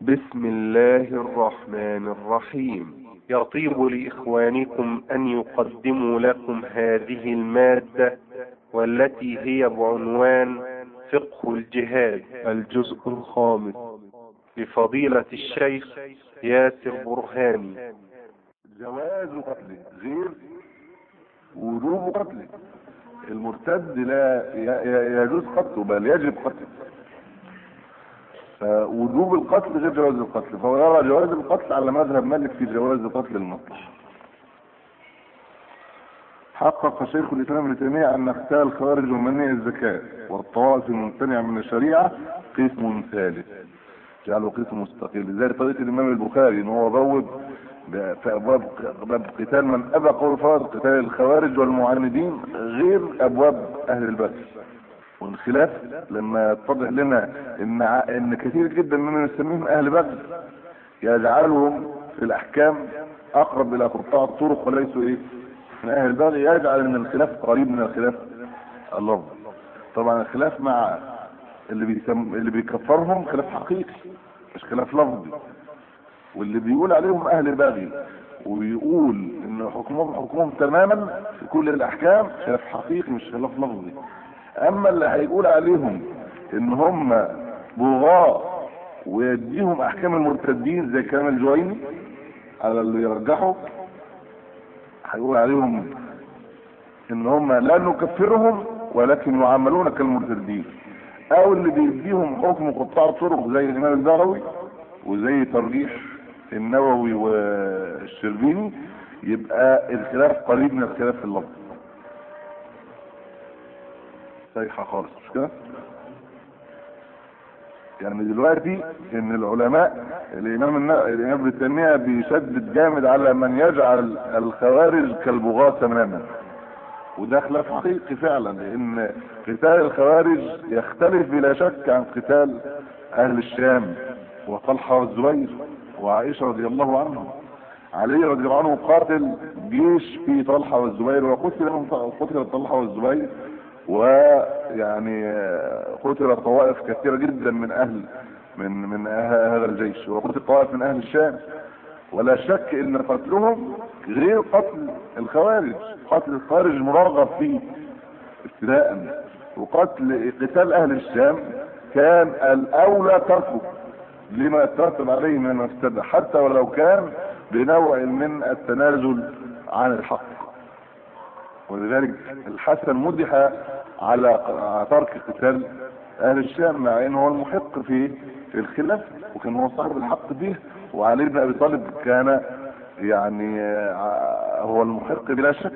بسم الله الرحمن الرحيم يطيب لإخوانكم أن يقدموا لكم هذه المادة والتي هي بعنوان فقه الجهاد الجزء الخامس لفضيلة الشيخ ياسر برهاني جواز قتله غير وجوب قتله المرتد لا ي- ي- يجوز قتله بل يجب قتله فوجوب القتل غير جواز القتل فهو يرى جواز القتل على مذهب مالك في جواز قتل المطلق حقق شيخ الاسلام ابن تيميه ان قتال الخوارج ومنع الزكاه والطوائف الممتنعه من الشريعه قسم ثالث جعله قسم مستقل زي طريقه الامام البخاري ان هو بوب ب- في ابواب باب قتال من ابى قول فرض قتال الخوارج والمعاندين غير ابواب اهل البدر والخلاف لما يتضح لنا ان ع- ان كثير جدا ممن نسميهم اهل بدر يجعلهم في الاحكام اقرب الى قطاع الطرق وليسوا ايه من اهل البغي يجعل ان الخلاف قريب من الخلاف اللفظي طبعا الخلاف مع اللي بيسم... اللي بيكفرهم خلاف حقيقي مش خلاف لفظي واللي بيقول عليهم اهل بغي وبيقول ان حكمهم حكمهم تماما في كل الاحكام خلاف حقيقي مش خلاف لفظي اما اللي هيقول عليهم ان هم بغاء ويديهم احكام المرتدين زي كلام الجويني على اللي يرجحوا هيقول عليهم ان هم لا نكفرهم ولكن يعاملون كالمرتدين او اللي بيديهم حكم قطاع الطرق زي الامام البغوي وزي ترجيح النووي والشربيني يبقى الخلاف قريب من الخلاف في اللفظ صحيحه خالص مش كده يعني دلوقتي ان العلماء الامام النا- الامام ابن تيميه بيشدد جامد على من يجعل الخوارج كالبغاة تماما وده خلاف حقيقي فعلا لان قتال الخوارج يختلف بلا شك عن قتال اهل الشام وطلحه والزبير وعائشه رضي الله عنهم علي رضي الله عنه قاتل جيش في طلحه والزبير وقتل قتل طلحه والزبير ويعني آه، قتل طوائف كثيره جدا من اهل من من أه- هذا الجيش وقتل طوائف من اهل الشام ولا شك ان قتلهم غير قتل الخوارج قتل الخوارج مرغب فيه ابتداء وقتل قتال اهل الشام كان الاولى تركه لما يترتب عليه من المفسده حتى ولو كان بنوع من التنازل عن الحق ولذلك الحسن مدح على على ترك قتال اهل الشام مع انه هو المحق في في الخلاف وكان هو صاحب الحق فيه وعلي بن ابي طالب كان يعني آه، هو المحق بلا شك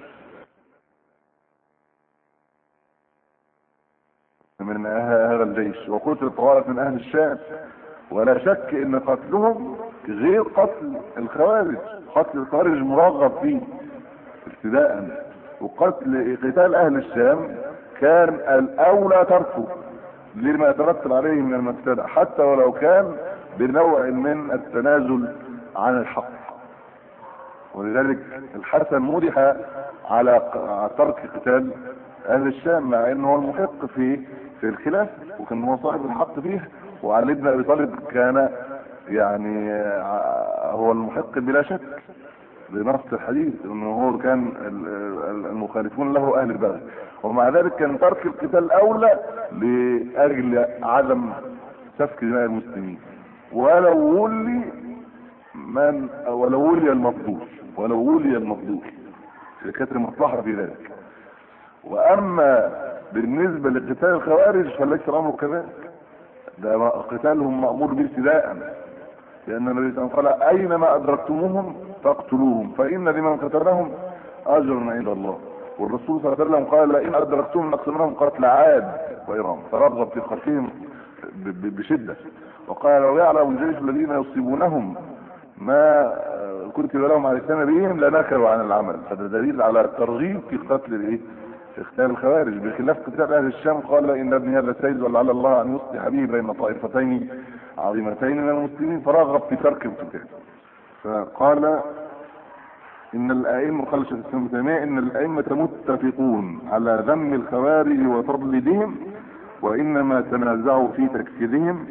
من هذا الجيش وقتل طوائف من اهل الشام ولا شك ان قتلهم غير قتل الخوارج قتل الخوارج مرغب فيه ابتداء وقتل قتال اهل الشام كان الاولى تركه لما يترتب عليه من المفسده حتى ولو كان بنوع من التنازل عن الحق ولذلك الحسن مدح على على ترك قتال اهل الشام مع انه هو المحق في في الخلاف وكان هو صاحب الحق فيه وعلي بن ابي طالب كان يعني آه، هو المحق بلا شك بنص الحديث انه هو كان ال- ال- المخالفون له اهل البلد ومع ذلك كان ترك القتال اولى لاجل عدم سفك دماء المسلمين ولو ولي من ولو ولي المفضول ولو ولي المفضول كانت المصلحه في ذلك واما بالنسبه لقتال الخوارج فليس الامر كذلك ده قتالهم مامور به ابتداء لان النبي صلى الله عليه وسلم قال اينما ادركتموهم فاقتلوهم فان لمن قتلهم اجرا عند الله والرسول صلى الله عليه وسلم قال لئن ادركتم نقتلهم قتل عاد وايران فرغب في قتلهم ب- ب- بشده وقال لو يعلم الجيش الذين يصيبونهم ما كتب لهم على لسان نبيهم لنكروا عن العمل هذا دليل على الترغيب في قتل الايه في قتال الخوارج بخلاف قتال اهل الشام قال ان ابني هذا سيد ولعل الله ان يصلح به بين طائفتين عظيمتين من المسلمين فرغب في ترك القتال فقال ان الائمه قال شيخ الاسلام ابن تيميه ان الائمه متفقون على ذم الخوارج وتضليلهم وانما تنازعوا في تكفيرهم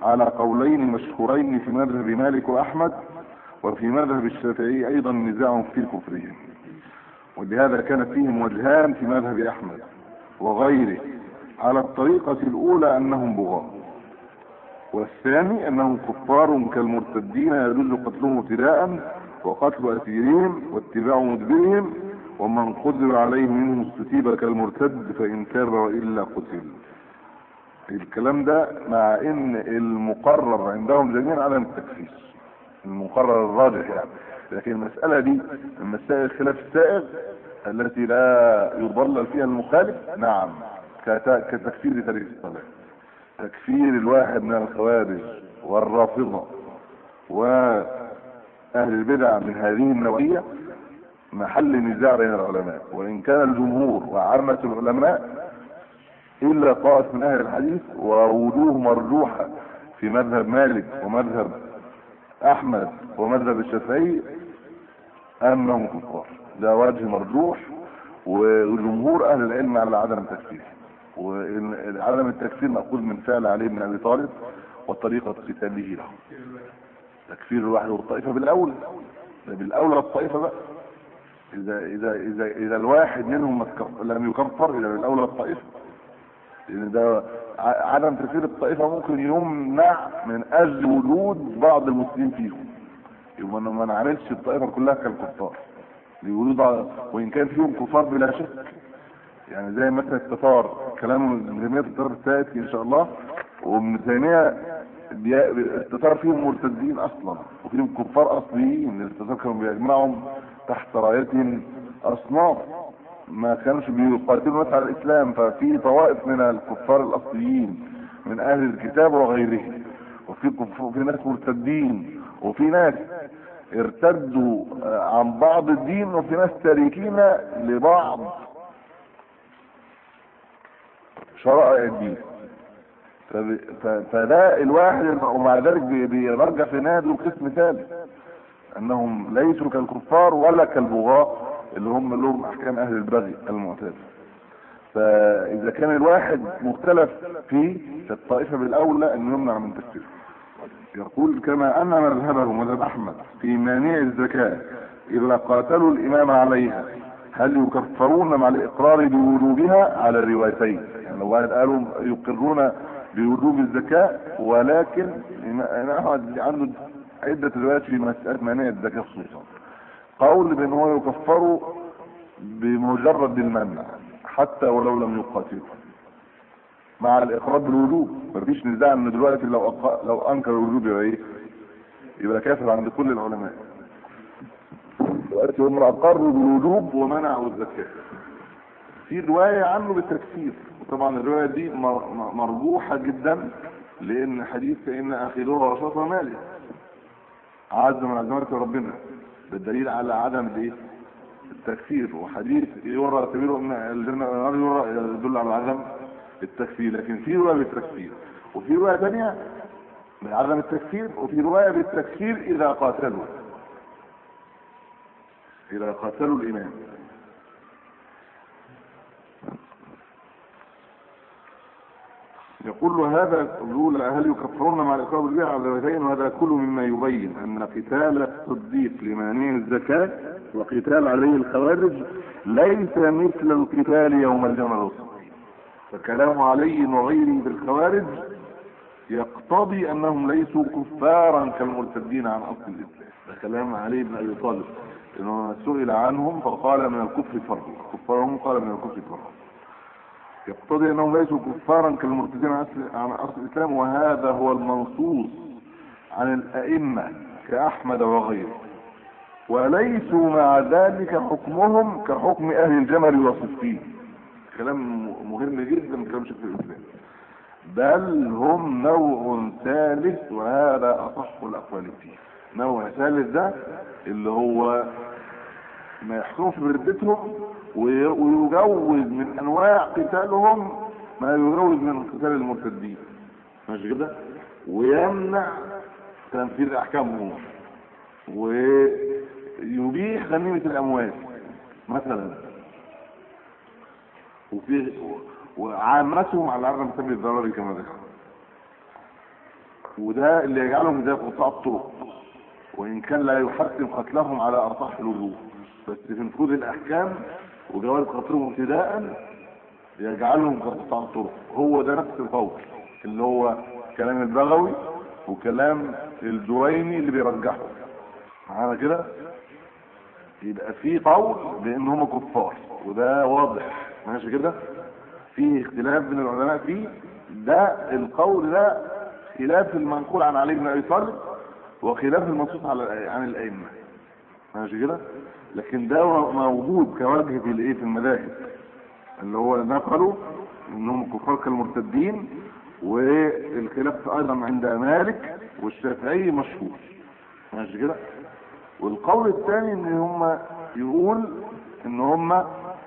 على قولين مشهورين في مذهب مالك واحمد وفي مذهب الشافعي ايضا نزاع في كفرهم ولهذا كان فيهم وجهان في مذهب احمد وغيره على الطريقة الاولى انهم بغاة والثاني انهم كفار كالمرتدين يجوز قتلهم ابتداء وقتل اسيرهم واتباع مدبرهم ومن قدر عليه منهم استتيب كالمرتد فان تاب والا قتل الكلام ده مع ان المقرر عندهم جميعا عدم التكفير المقرر الراجح يعني لكن المسألة دي من مسائل الخلاف السائغ التي لا يضلل فيها المخالف نعم كت- كتكفير تاريخ الصلاة تكفير الواحد من الخوارج والرافضة وأهل البدع من هذه النوعية محل نزاع بين العلماء وإن كان الجمهور وعامة العلماء إلا طائف من أهل الحديث ووجوه مرجوحة في مذهب مالك ومذهب أحمد ومذهب الشافعي أنهم كفار ده وجه مرجوح وجمهور أهل العلم على عدم التكفير وعدم التكفير مأخوذ من فعل علي بن أبي طالب وطريقة قتاله له تكفير الواحد والطائفة بالأولى ده بالأولى الطائفة بقى إذا إذا إذا إذا الواحد منهم ما تكف- لم يكفر إذا بالأولى الطائفة لان ده ع- عدم تكفير الطائفة ممكن يمنع من اجل وجود بعض المسلمين فيهم يبقى أنا ما نعملش الطائفة كلها كالكفار لوجود ع- وان كان فيهم كفار بلا شك يعني زي مثلا التتار كلام ابن تيمية التتار سيأتي ان شاء الله وابن تيمية بي- التتار فيهم مرتدين اصلا وفيهم كفار اصليين التتار كانوا بيجمعهم تحت رايتهم اصناف ما كانش بيقاتلوا الناس على الاسلام ففي طوائف من الكفار الاصليين من اهل الكتاب وغيرهم وفي كف- في ناس مرتدين وفي ناس ارتدوا آه، عن بعض الدين وفي ناس تاركين لبعض شرائع الدين فب- ف- فده الواحد ومع ذلك بي- بيرجع في نادي قسم ثالث انهم ليسوا كالكفار ولا كالبغاة اللي هم لهم احكام اهل البغي المعتاد فاذا كان الواحد مختلف فيه فالطائفة بالاولى ان يمنع من تكفيره يقول كما ان مذهبه مذهب احمد في مانع الزكاة اذا قاتلوا الامام عليها هل يكفرون مع الاقرار بوجوبها على الروايتين يعني لو واحد قالوا يقرون بوجوب الزكاة ولكن الإمام احمد عنده عدة روايات في مسألة مانع الزكاة خصوصا قول بان هو يكفر بمجرد المنع حتى ولو لم يقاتل مع الاقرار بالوجوب مفيش نزاع ان دلوقتي لو أق... لو انكر الوجوب يبقى ايه يبقى كافر عند كل العلماء دلوقتي هم اقروا بالوجوب ومنعوا الزكاه في روايه عنه بالتكفير وطبعا الروايه دي مر- م- مرجوحه جدا لان حديث فان اخذوها وشطر مالك عز من عزمات ربنا بالدليل على عدم الايه التكفير وحديث يرى سبيله ان الجنه والنار يرى يدل على عدم التكفير لكن في روايه بالتكفير وفي روايه ثانيه بعدم التكفير وفي روايه بالتكفير اذا قاتلوا اذا قاتلوا الامام يقول له هذا يقول هل يكفرون مع الاقرار بالبيع على الروايتين وهذا كل مما يبين ان قتال الصديق لمانع الزكاه وقتال عليه الخوارج ليس مثل القتال يوم الجمل والصديق فكلام علي وغيره بالخوارج يقتضي انهم ليسوا كفارا كالمرتدين عن اصل الاسلام ده كلام علي بن ابي طالب انه سئل عنهم فقال من الكفر فرق كفارهم قال من الكفر فرق يقتضي انهم ليسوا كفارا كالمرتدين عن اصل عن اصل الاسلام وهذا هو المنصوص عن الائمه كاحمد وغيره وليسوا مع ذلك حكمهم كحكم اهل الجمل وصفين كلام مهم جدا من كلام شيخ الاسلام بل هم نوع ثالث وهذا اصح الاقوال فيه نوع ثالث ده اللي هو ما يحكمش بردتهم وي- ويجوز من انواع قتالهم ما يجوز من قتال المرتدين ماشي كده ويمنع تنفيذ احكامهم ويبيح غنيمة الاموال مثلا وفي وعامتهم على عدم سبيل الضرر كما ذكر وده اللي يجعلهم زي قطاع الطرق وان كان لا يحتم قتلهم على ارطح الوجوه بس في نفوذ الاحكام وجواز قتلهم ابتداء يجعلهم كقطاع الطرق هو ده نفس القول اللي هو كلام البغوي وكلام الجويني اللي بيرجحه معانا كده يبقى في قول بان هم كفار وده واضح ماشي كده في اختلاف بين العلماء فيه ده القول ده خلاف المنقول عن علي بن ابي طالب وخلاف المنصوص على عن الائمه ماشي كده لكن ده موجود كوجه في الايه في المذاهب اللي هو نقلوا انهم كفار كالمرتدين والخلاف ايضا عند مالك والشافعي مشهور ماشي كده والقول الثاني ان هم يقول ان هم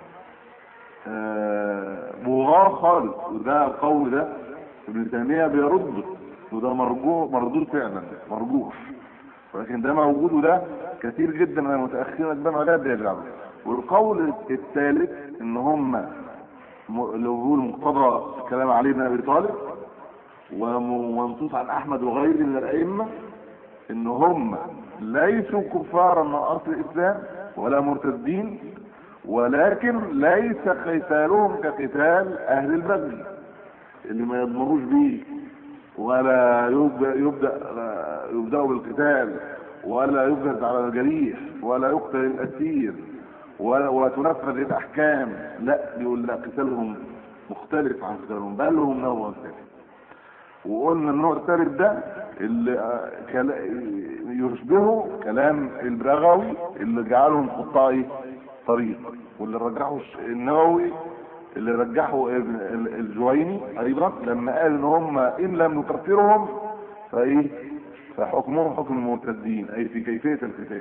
آه، بغار خالص وده القول ده ابن تيميه بيرد وده مرجوع مردود فعلا مرجوح ولكن ده موجود وده كثير جدا من المتاخرين البان عليها بيرجعوا والقول الثالث ان هم م- لو بيقول مقتضى كلام علي بن ابي طالب ومنصوص عن احمد وغيره من الائمه ان هم ليسوا كفارا من اصل الاسلام ولا مرتدين ولكن ليس قتالهم كقتال اهل البغي اللي ما يضمروش بيه ولا يبدا يبدا يبداوا بالقتال ولا يجهز على الجريح ولا يقتل الاسير ولا وتنفذ الاحكام لا يقول لا قتالهم مختلف عن قتالهم بل هم نوع ثالث وقلنا النوع الثالث ده اللي آه، كلا- يشبهه كلام البرغوي اللي جعلهم قطاع إيه؟ طريق واللي رجحه الش- النووي اللي رجحه ابن ال- الجويني ايضا لما قال ان هم ان لم نكفرهم فايه فحكمهم حكم المرتدين اي في كيفيه القتال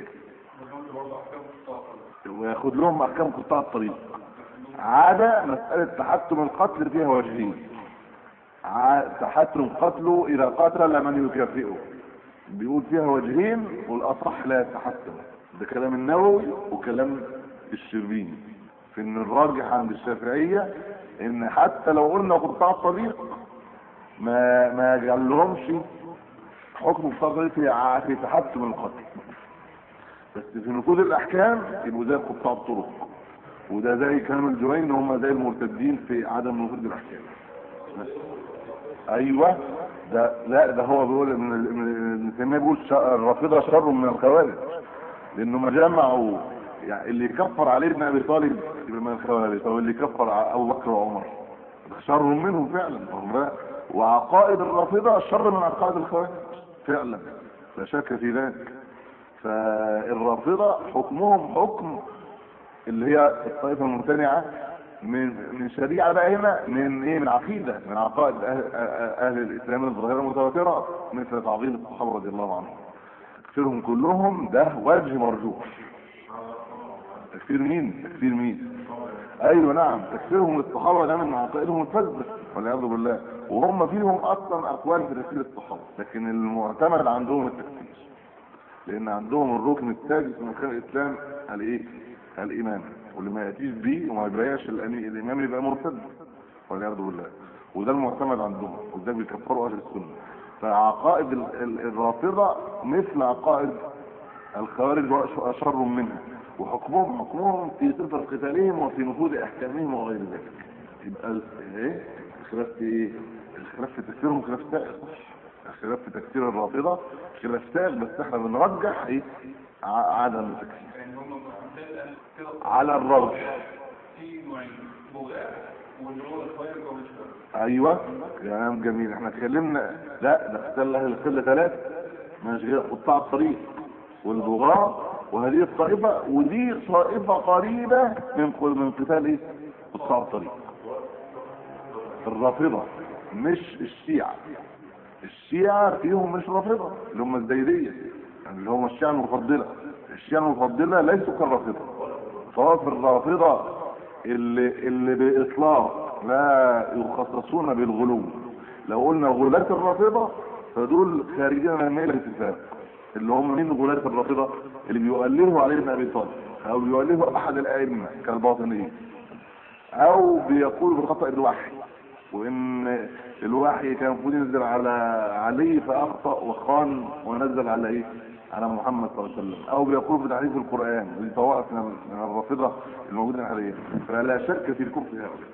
وياخد لهم احكام قطاع الطريق عادة مسألة تحتم القتل فيها وجهين ع- تحتم قتله إذا قتل من يكافئه بيقول فيها وجهين والأصح لا يتحتم ده كلام النووي وكلام الشربيني في ان الراجح عند الشافعية ان حتى لو قلنا قطاع الطريق ما ما يجعلهمش حكم قطاع الطريق في ع- في تحتم القتل بس في نفوذ الاحكام يبقوا زي قطاع الطرق وده زي كلام الجوين هم زي المرتدين في عدم نفوذ الاحكام بس. ايوه ده لا ده هو بيقول ان ان ابن تيميه بيقول ش- الرافضه شر من الخوارج لانهم جمعوا يعني اللي يكفر علي بن ابي طالب يبقى من الخوارج او اللي يكفر ع- ابو بكر وعمر شر منهم فعلا هم- وعقائد الرافضه شر من عقائد الخوارج فعلا لا شك في ذلك فالرافضه حكمهم حكم اللي هي الطائفه الممتنعه من من شريعه بقى هنا من ايه من عقيده من عقائد اهل, أهل الاسلام الظاهره المتواتره مثل تعظيم الصحابه رضي الله عنهم تكفيرهم كلهم ده وجه مرجوح تكفير مين تكفير مين ايوه نعم تكفيرهم للصحابه ده من عقائدهم الفاسده والعياذ بالله وهم فيهم اصلا اقوال في تكفير الصحابه لكن المعتمد عندهم التكفير لان عندهم الركن السادس من اركان الاسلام الايه الايمان واللي ما ياتيش بيه وما يبيعش الأمي- الامام يبقى مرتد والعياذ بالله وده المعتمد عندهم وده بيكفروا اهل السنه فعقائد ال- ال- الرافضه مثل عقائد الخوارج واشر منها وحكمهم حكمهم في صفه قتالهم وفي نفوذ احكامهم وغير ذلك يبقى ال- ايه الخلاف في ايه الخلاف في تفسيرهم خلاف سائغ الخلاف في تفسير الرافضه خلاف سائغ بس احنا بنرجح ايه ع- عدم التكفير يعني هم معتاد كده على الرجح في نوعين بغاء واللي هو الخير والشر ايوه كلام جميل احنا اتكلمنا لا ده اختل اهل القله ثلاث مش غير قطاع الطريق والبغاة وهذه الطائفة ودي طائفة قريبة من من قتال ايه؟ قطاع الطريق الرافضة مش الشيعة الشيعة فيهم مش رافضة اللي هم الزيدية يعني اللي هم الشيعة المفضلة الشيعة المفضلة ليسوا كالرافضة طواف الرافضة اللي, اللي بإطلاق لا يخصصون بالغلو لو قلنا غلاة الرافضة فدول خارجين من ميل الاتفاق اللي هم مين غلاة الرافضة اللي بيؤلهوا علي بن ابي طالب او بيؤلهوا احد الائمة كالباطنيين او بيقولوا بخطأ الوحي وان الوحي كان المفروض ينزل على علي فاخطا وخان ونزل على ايه على محمد صلى الله عليه وسلم او بيقول بتحريف القران ودي طوائف من من الرافضه الموجودين حاليا فلا شك في الكفر هؤلاء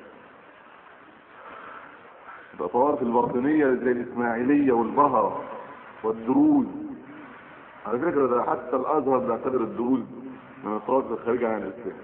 يبقى طوائف الباطنيه زي الاسماعيليه والبهره والدروز على فكره ده حتى الازهر بيعتبر الدروز من الطوائف الخارجه عن الاسلام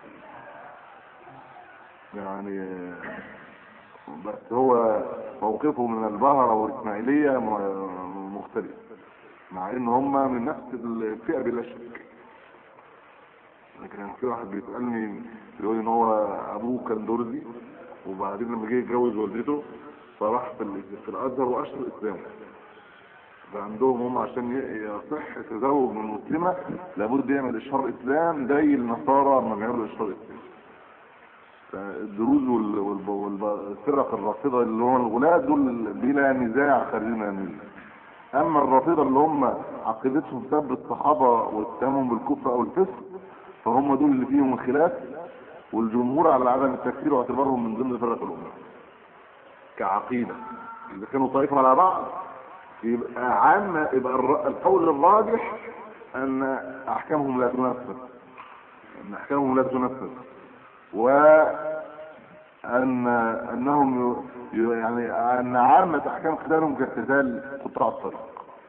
يعني بس هو موقفه من البهرة والإسماعيلية م- مختلف مع ان هم من نفس الفئة بلا شك لكن في واحد بيسألني بيقول ان هو ابوه كان درزي وبعدين لما جه يتجوز والدته فراح في, ال- في الازهر واشهر الاسلام فعندهم هم عشان ي- يصح تزوج من مسلمة لابد يعمل اشهار اسلام زي النصارى لما بيعملوا اشهار اسلام الدروز وال- والب- والفرق الرافضة اللي هم الغلاة دول بلا نزاع خارجين من الملة اما الرافضة اللي هم عقيدتهم سب الصحابة واتهامهم بالكفر او الفسق فهم دول اللي فيهم الخلاف والجمهور على عدم التكفير واعتبارهم من ضمن فرق الامة كعقيدة اذا كانوا طائفة على بعض يبقى عام يبقى الر- القول الراجح ان احكامهم لا تنفذ ان احكامهم لا تنفذ وأن أنهم ي- يعني أن عامة أحكام قتالهم كاقتتال قطاع الطريق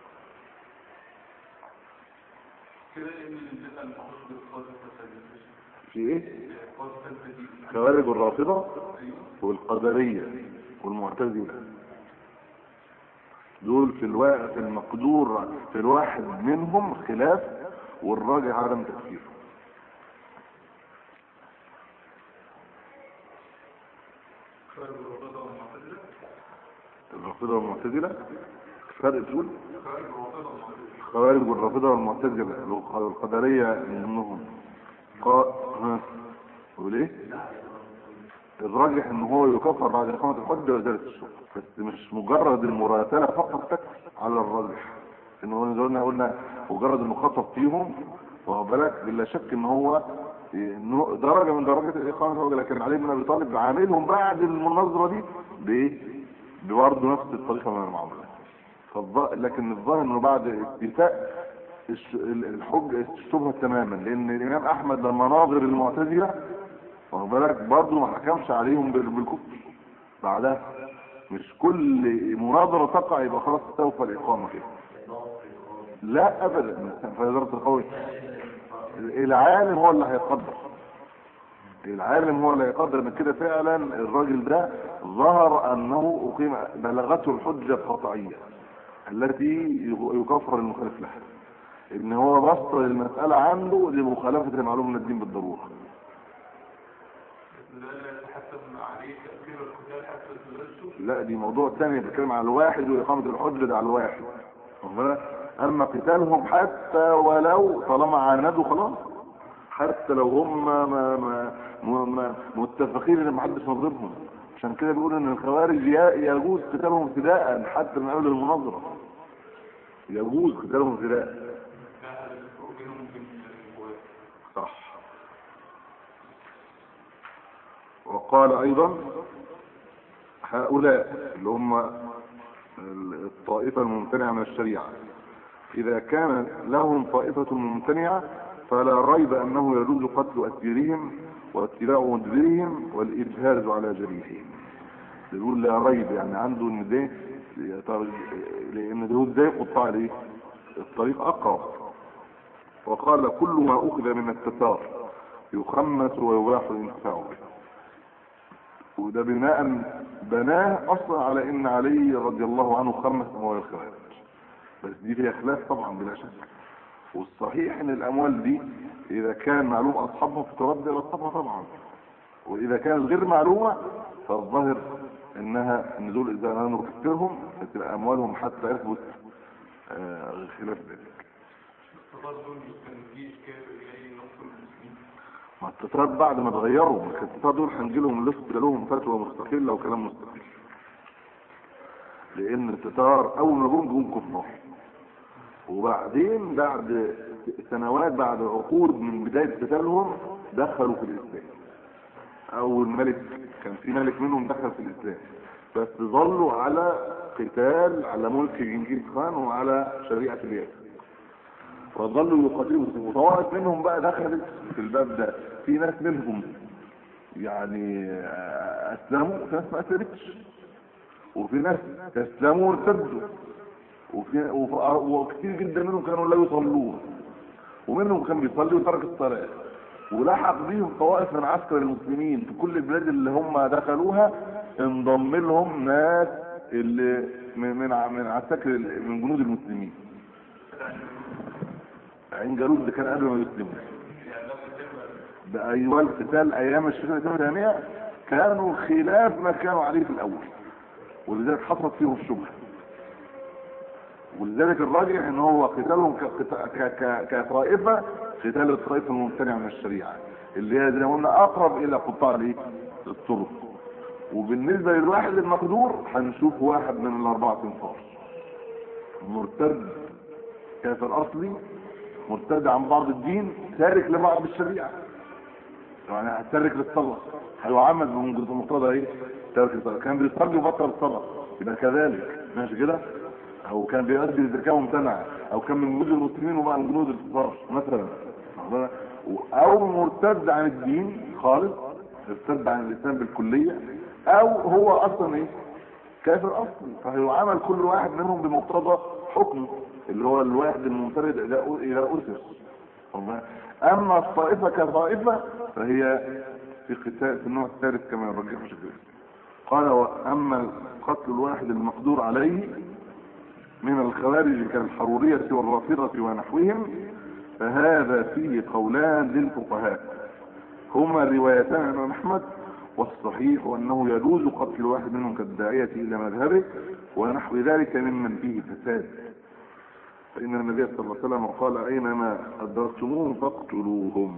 كده ان الانسان المفروض بالقوة الفسادية في إيه؟ القوة الفسادية خوارج الرافضة والقدرية والمعتزلة دول في الوقت المقدور في الواحد منهم خلاف والراجع عدم تكفيره خارج الرافضة والمعتزلة الرافضة والمعتزلة فرق تقول خارج الرافضة والمعتزلة الخوارج والرافضة والمعتزلة القدرية منهم قا ها يقول ايه الراجح ان هو يكفر بعد اقامة الحجة وازالة الشبهة بس مش مجرد المراسلة فقط تكفي على الراجح ان هو زي ما قلنا مجرد انه خطب فيهم واخد بالك بلا شك ان هو إنه درجة من درجات اقامة الحجة لكن علي بن ابي طالب عاملهم بعد المناظرة دي بايه برضه نفس الطريقة من المعاملة فالظ- لكن الظاهر انه بعد اتفاق الش- ال- الحج الشبهه تماما لان الامام احمد لما ناظر المعتزله واخد بالك برضه ما حكمش عليهم بال- بالكفر بعدها مش كل مناظره تقع يبقى خلاص سوف الاقامه كده لا ابدا في اداره القول العالم هو اللي هيقدر العالم هو اللي يقدر ان كده فعلا الراجل ده ظهر انه اقيم بلغته الحجه القطعيه التي يكفر المخالف لها ان هو بسط المساله عنده لمخالفه المعلوم من الدين بالضروره لا لا يتحتم عليه تأثير القتال حتى تدرسه لا دي موضوع ثاني بيتكلم على الواحد واقامه الحجه ده على الواحد واخد بالك؟ اما قتالهم حتى ولو طالما عاندوا خلاص حتى لو هم ما ما ما ما متفقين ان محدش نظرهم عشان كده بيقول ان الخوارج ي- يجوز قتالهم ابتداء حتى من قبل المناظره يجوز قتالهم ابتداء ده هذا الفرق بينهم وبين القوات صح وقال ايضا هؤلاء اللي هم الطائفة الممتنعة من الشريعة اذا كان لهم طائفة ممتنعة فلا ريب انه يجوز قتل اسيرهم واتباع مدبرهم والاجهاز على جريحهم يقول لا ريب يعني عنده ان ده لان ده ازاي قطاع الايه الطريق اقرب وقال كل ما اخذ من التتار يخمس ويباح الانتفاع به وده بناء بناه اصلا على ان علي رضي الله عنه خمس اموال الخوارج بس دي فيها خلاف طبعا بلا شك والصحيح ان الاموال دي اذا كان معلوم اصحابها فترد الى اصحابها طبعا واذا كانت غير معلومه فالظاهر انها ان دول اذا انا نكفرهم فتبقى اموالهم حتى يثبت آه، خلاف ذلك برضه كان الجيش كافر اليه نصر المسلمين ما التتار بعد ما اتغيروا ما كان التتار دول هنجي لهم لسه لهم فتوى مستقله وكلام مستقل لان التتار اول ما جم جم كفار وبعدين بعد سنوات بعد عقود من بدايه قتالهم دخلوا في الاسلام اول ملك كان في ملك منهم دخل في الاسلام بس ظلوا على قتال على ملك جنكيز خان وعلى شريعة الياس فظلوا يقاتلوا وطوائف منهم بقى دخلت في الباب ده في ناس منهم يعني آه، اسلموا وفي ناس ما اسلمتش وفي ناس اسلموا وارتدوا وفي وف- وكثير جدا منهم كانوا لا يصلون ومنهم كان بيصلي وترك الصلاة ولحق بيهم طوائف من عسكر المسلمين في كل البلاد اللي هم دخلوها انضم لهم ناس اللي من من ع- من عساكر ال- من جنود المسلمين عين جالوت ده كان قبل ما يسلموا بأيوة القتال أيام الشريعة الثانية كانوا خلاف ما كانوا عليه في الأول ولذلك حصلت فيهم الشبهة ولذلك الراجح ان هو قتالهم كقتا- ك- ك- كطائفة قتال الطائفة الممتنعة من الشريعة اللي هي زي ما قلنا اقرب الى قطاع الايه؟ الطرق وبالنسبة للواحد المقدور هنشوف واحد من الاربعة انفار مرتد كافر اصلي مرتد عن بعض الدين تارك لبعض الشريعة يعني هتترك للصلاة هيعمد بمقتضى ايه؟ ترك الصلاة كان بيصلي وبطل الصلاة يبقى كذلك ماشي كده؟ او كان بيؤدي الزكاة ممتنعة او كان من جنود المسلمين وبقى من جنود الكفار مثلا او مرتد عن الدين خالص ارتد عن الاسلام بالكلية او هو اصلا ايه كافر اصلي فهيعامل كل واحد منهم بمقتضى حكمه اللي هو الواحد المنفرد الى الى اسس والله. اما الطائفة كطائفة فهي في قتال في النوع الثالث كما يرجح شكله قال واما قتل الواحد المقدور عليه من الخوارج كالحرورية والرافضة ونحوهم فهذا فيه قولان للفقهاء هما روايتان عن الإمام احمد والصحيح انه يجوز قتل واحد منهم كالداعية الى مذهبه ونحو ذلك ممن فيه فساد فان النبي صلى الله عليه وسلم قال اينما ادركتموهم فاقتلوهم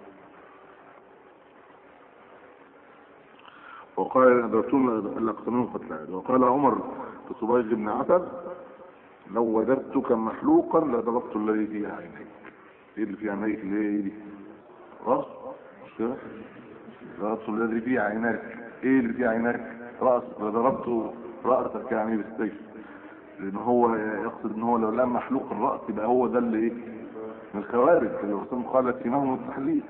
وقال ان ادركتم لاقتلوهم قتل عاد وقال عمر لصبيغ بن عسد لو وجدتك محلوقا لضربت الذي في عينيك ايه اللي في عينيك اللي هي ايه دي راس مش كده ضربت الذي في عينيك ايه اللي في عينيك راس لضربت راسك يعني بالسيف لان هو يقصد ان هو لو لم محلوق الراس يبقى هو ده اللي ايه من الخوارج الرسول قال سيمهم التحليق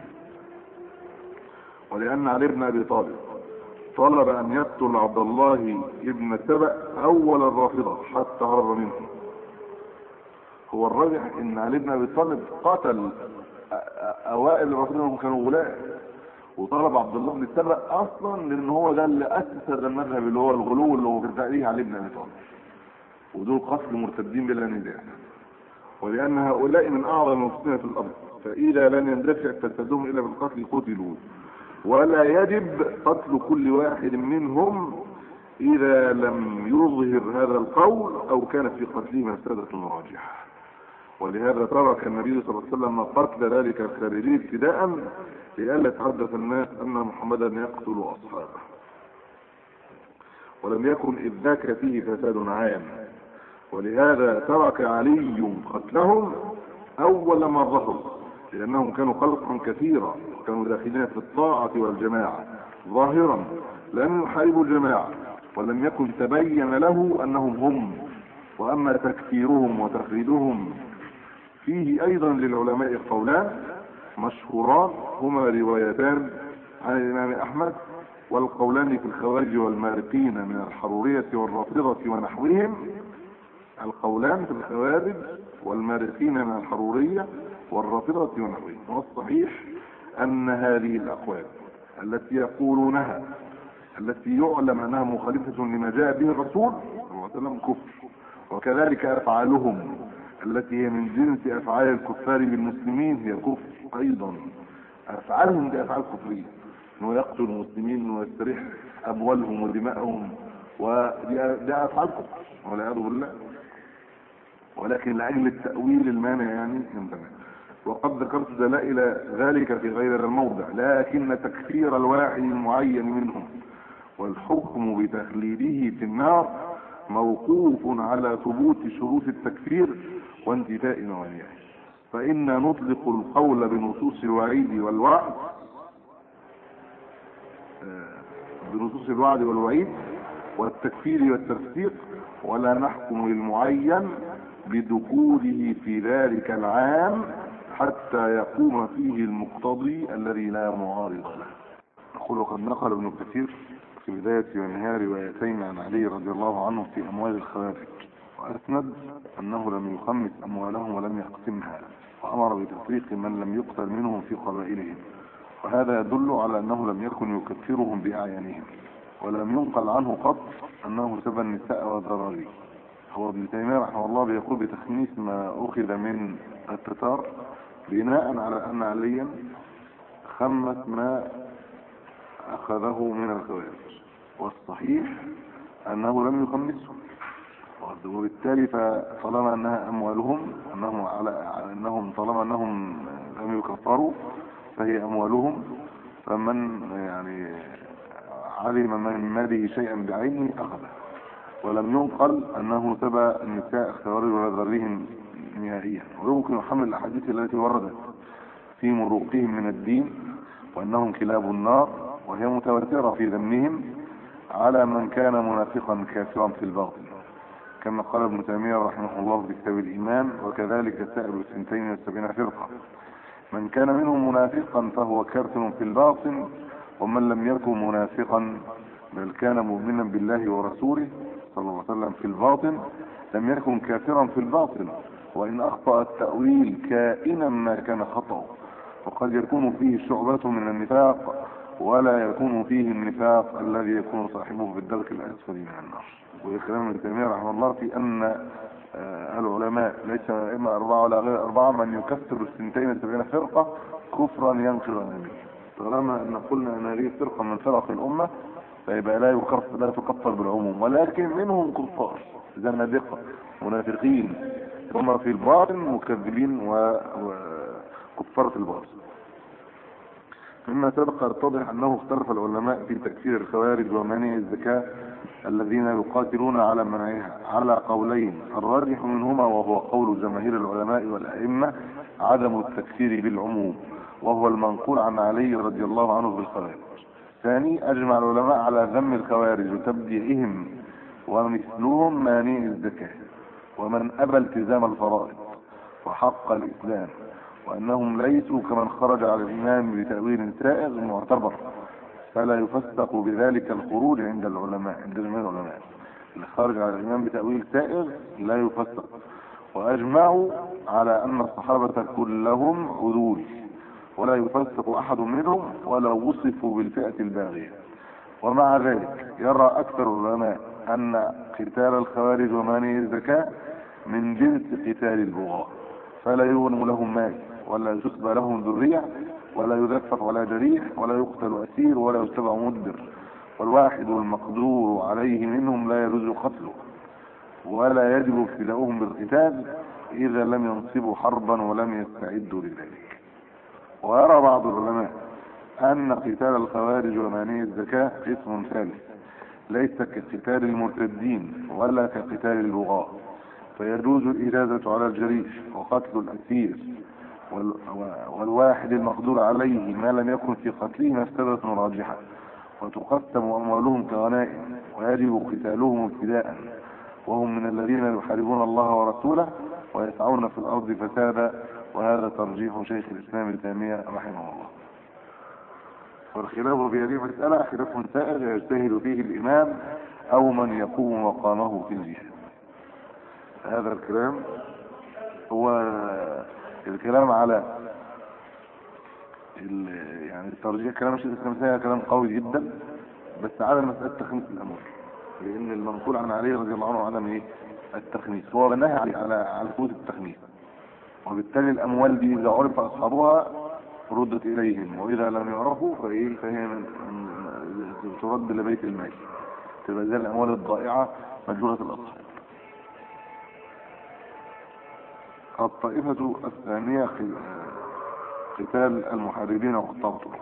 ولان علي بن ابي طالب طلب ان يقتل عبد الله ابن سبأ اول الرافضة حتى هرب منه هو الراجح ان علي بن ابي طالب قتل أ- أ- اوائل الرافضة هم كانوا غلاة وطلب عبد الله بن سبأ اصلا لان هو ده اللي اسس هذا المذهب اللي هو الغلو اللي هو بيرجع عليه علي بن ابي طالب ودول قتل مرتدين بلا نزاع ولان هؤلاء من اعظم المفسدين في الارض فاذا لم يندفع فسادهم الا بالقتل قتلوا ولا يجب قتل كل واحد منهم اذا لم يظهر هذا القول او كانت في قتله مفسدة راجحة ولهذا ترك النبي صلى الله عليه وسلم قتل ذلك الخارجي ابتداء لئلا يتحدث الناس ان محمدا يقتل اصحابه ولم يكن اذ ذاك فيه فساد عام ولهذا ترك علي قتلهم اول ما ظهروا لانهم كانوا خلقا كثيرا وكانوا داخلين في الطاعة والجماعة ظاهرا لم يحاربوا الجماعة ولم يكن تبين له انهم هم واما تكفيرهم وتخريجهم فيه ايضا للعلماء قولان مشهوران هما روايتان عن الامام احمد والقولان في الخوارج والمارقين من الحرورية والرافضة ونحوهم القولان في الخوارج والمارقين من الحرورية والرافضة ونحوهم والصحيح ان هذه الاقوال التي يقولونها التي يعلم انها مخالفة لما جاء به الرسول صلى الله عليه وسلم كفر وكذلك افعالهم التي هي من جنس افعال الكفار بالمسلمين هي كفر ايضا افعالهم دي افعال كفرية انه يقتل المسلمين ويستريح اموالهم ودماءهم ودي دي افعال كفر والعياذ بالله ولكن لاجل التاويل المانع يعني يمتنع وقد ذكرت دلائل ذلك في غير الموضع لكن تكفير الواحد المعين منهم والحكم بتخليده في النار موقوف على ثبوت شروط التكفير وانتفاء موانعه فإن نطلق القول بنصوص الوعيد والوعد آه، بنصوص الوعد والوعيد والتكفير والتفسيق ولا نحكم للمعين بدخوله في ذلك العام حتى يقوم فيه المقتضي الذي لا معارض له يقول وقد نقل ابن كثير في بداية ونهاية روايتين عن علي رضي الله عنه في أموال الخوارج وأسند أنه لم يخمس أموالهم ولم يقسمها وأمر بتفريق من لم يقتل منهم في قبائلهم وهذا يدل على أنه لم يكن يكفرهم بأعيانهم ولم ينقل عنه قط أنه سبى النساء والذراري هو ابن تيمية رحمه الله بيقول بتخميس ما أخذ من التتار بناء على أن عليا خمس ما أخذه من الخوارج والصحيح أنه لم يخمسهم وبالتالي فطالما أنها أموالهم أنهم على على أنهم طالما أنهم لم يكفروا فهي أموالهم فمن يعني علم من ماله شيئا بعينه أخذه ولم ينقل أنه تبع النساء الخوارج ولا ذرهم نهائيا ويمكن حمل الأحاديث التي وردت في مروقهم من الدين وأنهم كلاب النار وهي متواترة في ذمهم على من كان منافقا كافرا في الباطل كما قال ابن تيمية رحمه الله في كتاب الإيمان وكذلك سائر السنتين والسبعين فرقة من كان منهم منافقا فهو كافر في الباطن ومن لم يكن منافقا بل كان مؤمنا بالله ورسوله صلى الله عليه وسلم في الباطن لم يكن كافرا في الباطن وإن أخطأ التأويل كائنا ما كان خطأ وقد يكون فيه شعبة من النفاق ولا يكون فيه النفاق الذي يكون صاحبه في الدرك الأسفل من النار وكلام ابن تيمية رحمه الله في أن آه، العلماء ليس إما أربعة ولا غير أربعة من يكفر السنتين السبعين فرقة كفرا ينقل النبي طالما أن قلنا أن هذه فرقة من فرق الأمة فيبقى لا يكفر لا تكفر بالعموم ولكن منهم كفار زنادقة منافقين هم في الباطن مكذبين و- وكفار في الباطن مما سبق يتضح أنه اختلف العلماء في تكفير الخوارج ومانع الزكاة الذين يقاتلون على منعها على قولين الراجح منهما وهو قول جماهير العلماء والأئمة عدم التكفير بالعموم وهو المنقول عن علي رضي الله عنه بالخوارج ثاني أجمع العلماء على ذم الخوارج وتبديعهم ومثلهم مانع الزكاة ومن أبى التزام الفرائض وحق الإسلام وأنهم ليسوا كمن خرج على الإمام بتأويل سائغ معتبر فلا يفسق بذلك الخروج عند العلماء عند جميع العلماء اللي خرج على الإمام بتأويل سائغ لا يفسق وأجمعوا على أن الصحابة كلهم عدول ولا يفسق أحد منهم ولو وصفوا بالفئة الباغية ومع ذلك يرى أكثر العلماء أن قتال الخوارج ومانع الزكاة من جنس قتال البغاة فلا يغنم لهم مال ولا يسبى لهم ذرية ولا يدفع ولا جريح ولا يقتل أسير ولا يتبع مدبر والواحد المقدور عليه منهم لا يجوز قتله ولا يجب ابتداؤهم بالقتال إذا لم ينصبوا حربا ولم يستعدوا لذلك ويرى بعض العلماء أن قتال الخوارج ومانع الزكاة قسم ثالث ليس كقتال المرتدين ولا كقتال البغاة فيجوز الإجازة على الجريح وقتل الأسير وال- و- والواحد المقدور عليه ما لم يكن في قتله مفسدة راجحة وتقسم أموالهم كغنائم ويجب قتالهم ابتداء وهم من الذين يحاربون الله ورسوله ويسعون في الأرض فسادا وهذا ترجيح شيخ الإسلام ابن تيمية رحمه الله والخلاف في هذه المسألة خلاف سائر يجتهد فيه الإمام أو من يقوم مقامه في الجهاد هذا الكلام هو الكلام على ال- يعني الترجيح كلام الشيخ الإسلام سائر كلام قوي جدا بس على مسألة تخميس الأمور لأن المنقول عن علي رضي الله عنه عدم إيه التخميس هو بنهى على على على ثبوت التخميس وبالتالي الأموال دي إذا عرف أصحابها ردت إليهم وإذا لم يعرفوا فإيه فهي من من- ترد لبيت المال تبقى زي الأموال الضائعة مجهولة الأصحاب الطائفة الثانية قل- قتال المحاربين وقطاعتهم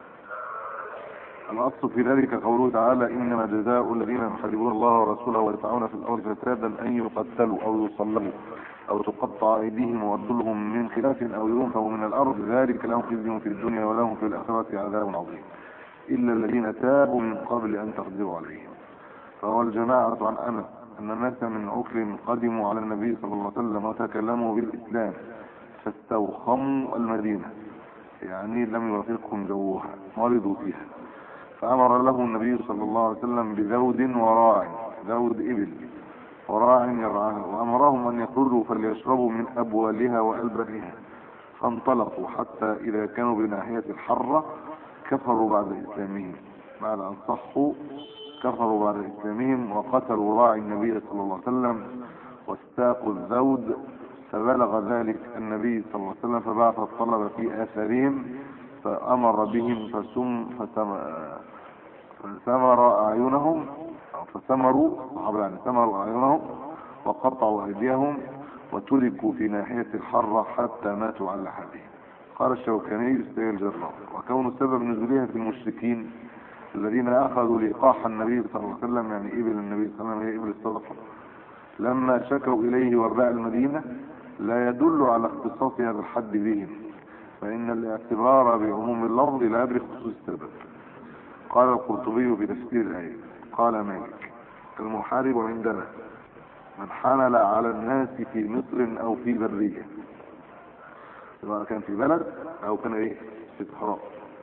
الأصل في ذلك قوله تعالى إنما جزاء الذين يحاربون الله ورسوله ويسعون في الأرض فسادا أن يقتلوا أو يصلبوا أو تقطع أيديهم وأرجلهم من خلاف أو ينفوا من الأرض ذلك لهم خزي في الدنيا ولهم في الآخرة عذاب عظيم إلا الذين تابوا من قبل أن تقدروا عليهم فهو الجماعة عن أنس أن ناس من عكر قدموا على النبي صلى الله عليه وسلم وتكلموا بالإسلام فاستوخموا المدينة يعني لم يوافقهم جوها مرضوا فيها فأمر له النبي صلى الله عليه وسلم بذود وراع ذود إبل وراع يرعاها وأمرهم أن يخرجوا فليشربوا من أبوالها وألبانها فانطلقوا حتى إذا كانوا بناحية الحرة كفروا بعد إسلامهم بعد أن صحوا كفروا بعد إسلامهم وقتلوا راعي النبي صلى الله عليه وسلم واستاقوا الذود فبلغ ذلك النبي صلى الله عليه وسلم فبعث الطلبة في آثارهم فأمر بهم فسم فسم فثمر أعينهم أو فثمروا صحابة يعني ثمروا أعينهم وقطعوا أيديهم وتركوا في ناحية الحرة حتى ماتوا على لحدهم قال الشوكاني استيل الجراح وكون سبب نزولها في المشركين الذين أخذوا لقاح النبي صلى الله عليه وسلم يعني إبل النبي صلى الله عليه وسلم هي إبل الصدقة لما شكوا إليه وراء المدينة لا يدل على اختصاص هذا الحد بهم فإن الاعتبار بعموم اللفظ لا بخصوص السبب قال القرطبي في تفسير الآية قال مالك المحارب عندنا من حمل على الناس في مصر أو في برية سواء كان في بلد أو كان إيه في صحراء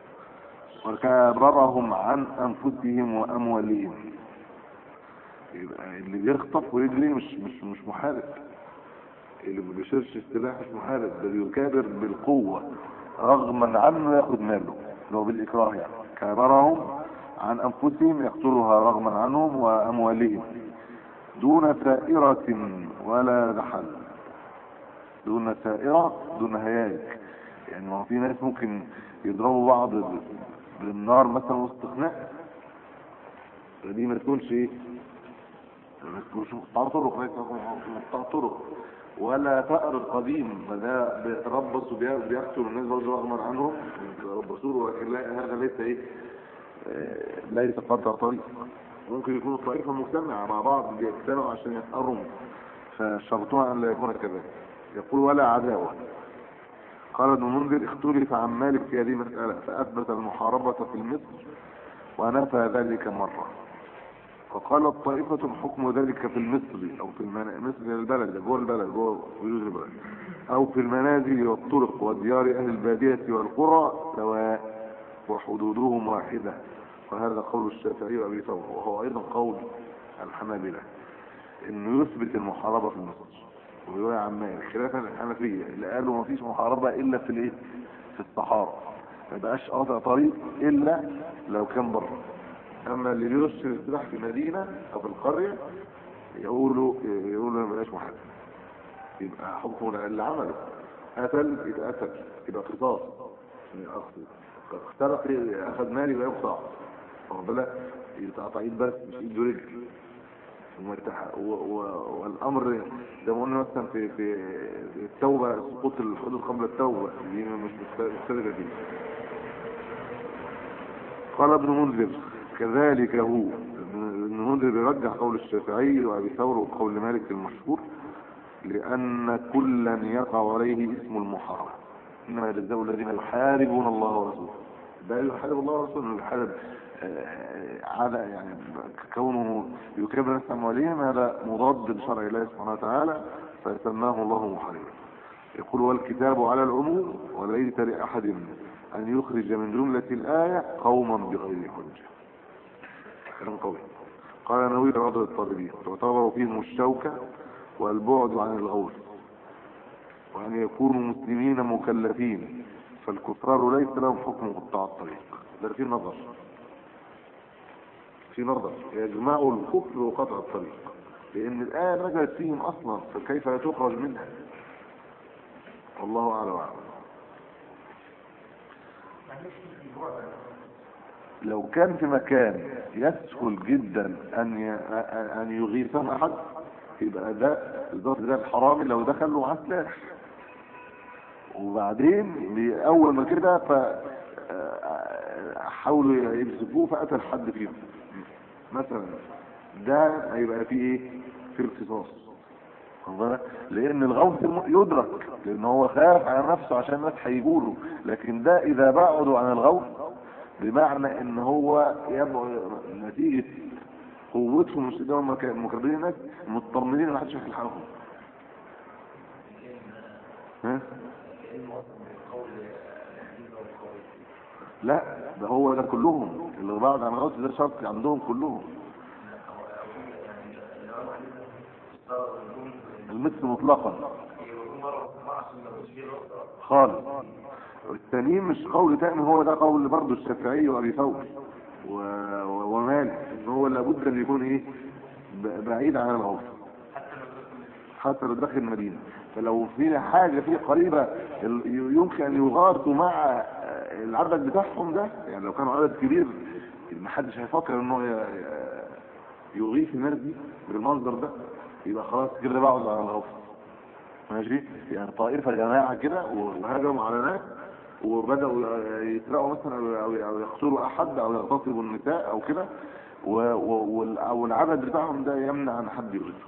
وكابرهم عن أنفسهم وأموالهم يبقى اللي بيخطف ويجري مش مش مش محارب اللي ما بيشيرش السلاح مش محارب ده بيكابر بالقوة رغما عنه ياخد ماله اللي هو بالإكراه يعني كابرهم عن أنفسهم يقتلها رغما عنهم وأموالهم دون ثائرة ولا دحل دون ثائرة دون هياج يعني ما هو في ناس ممكن يضربوا بعض بالنار مثلا وسط خناق دي ما تكونش ايه ما تكونش مقطع طرق ليس مقطع طرق ولا ثأر القديم ما ده بيتربص وبيقتل الناس برضه رغما عنهم يتربصوا له ولكن لا هذا ليس ايه آه، ليس قطع طريق ممكن يكونوا طائفة مجتمعة مع بعض بيجتمعوا عشان يتقروا فشرطها ان لا يكون كذلك يقول ولا عداوة قال ابن منذر اختلف عن مالك في هذه المسألة فأثبت المحاربة في المصر ونفى ذلك مرة فقالت طائفة حكم ذلك في المصر أو في المنازل مصر البلد جوه البلد جوه حدود البلد أو في المنازل والطرق وديار أهل البادية والقرى سواء وحدودهم واحدة وهذا قول الشافعي وأبي ثور وهو أيضا قول الحنابلة إنه يثبت المحاربة في المصر ورواية عن مالك خلافا الحنفية اللي قالوا ما فيش محاربة إلا في الإيه في الصحراء ما بقاش قاطع طريق إلا لو كان بره أما اللي بيرش السلاح في مدينة أو في القرية يقولوا يقولوا ما بقاش محارب يبقى حكم اللي عمله قتل يبقى قتل يبقى قصاص يعني أخذ اخترق أخذ مالي يبقى يقطع واخد بالك يقطع ايد بس مش ايد ورجل ومرتاح- و- و- والامر زي ما قلنا مثلا في في في التوبه سقوط الحدود قبل التوبه دي مش مستدرجه دي قال ابن منذر كذلك هو ابن منذر بيرجح قول الشافعي وابي ثور وقول مالك المشهور لان كلا يقع عليه اسم المحاربه انما يجزاء الذين يحاربون الله ورسوله ده يحارب الله ورسوله يحارب آه، على يعني كونه يكبر نفس اموالهم هذا مضاد لشرع الله سبحانه وتعالى فسماه الله محاربا يقول والكتاب على العموم وليس لاحد ان يخرج من جمله الايه قوما بغير حجه كلام قوي قال نووي رضي الطالبين تعتبر فيهم الشوكه والبعد عن الغول وأن يكونوا مسلمين مكلفين فالكفار ليس لهم حكم قطاع الطريق ده في نظر في نظر يجمعوا الكفر وقطع الطريق لأن الآية نزلت فيهم أصلا فكيف لا تخرج منها والله أعلم وأعلم لو كان في مكان يسهل جدا أن ي... أن يغيثهم أحد يبقى ده الضغط ده الحرامي لو دخل له معاه سلاح وبعدين اول ما كده ف آه، حاولوا يمسكوه فقتل حد فيهم مثلا ده هيبقى فيه ايه في القصاص واخد بالك؟ لان الغوث الم- يدرك لان هو خاف على نفسه عشان الناس هيجوله لكن ده اذا بعدوا عن الغوث بمعنى ان هو يبقى نتيجة قوتهم مش قدام مكررين هناك مطمنين ما حدش هيلحقهم ها لا ده هو ده كلهم اللي بعد عن غوث ده شرط عندهم كلهم المثل مطلقا خالص التانيين مش قول تاني هو ده قول برضه الشافعي وابي ثور و... و... ومالك ان هو لابد ان يكون ايه ب... بعيد عن الغوث حتى لو داخل المدينه فلو في حاجه فيه قريبه ال- يمكن ان يغاثوا مع العدد بتاعهم ده يعني لو كانوا عدد كبير ما حدش هيفكر انه ي- يغيث الناس دي بالمنظر ده يبقى خلاص كده بقعد على الغوث ماشي يعني طائفه جماعه كده وهجموا على ناس وبداوا يسرقوا مثلا او أو- أو يقتلوا احد او يغتصبوا النساء او كده و- و- وال- والعدد بتاعهم ده يمنع ان حد يغيث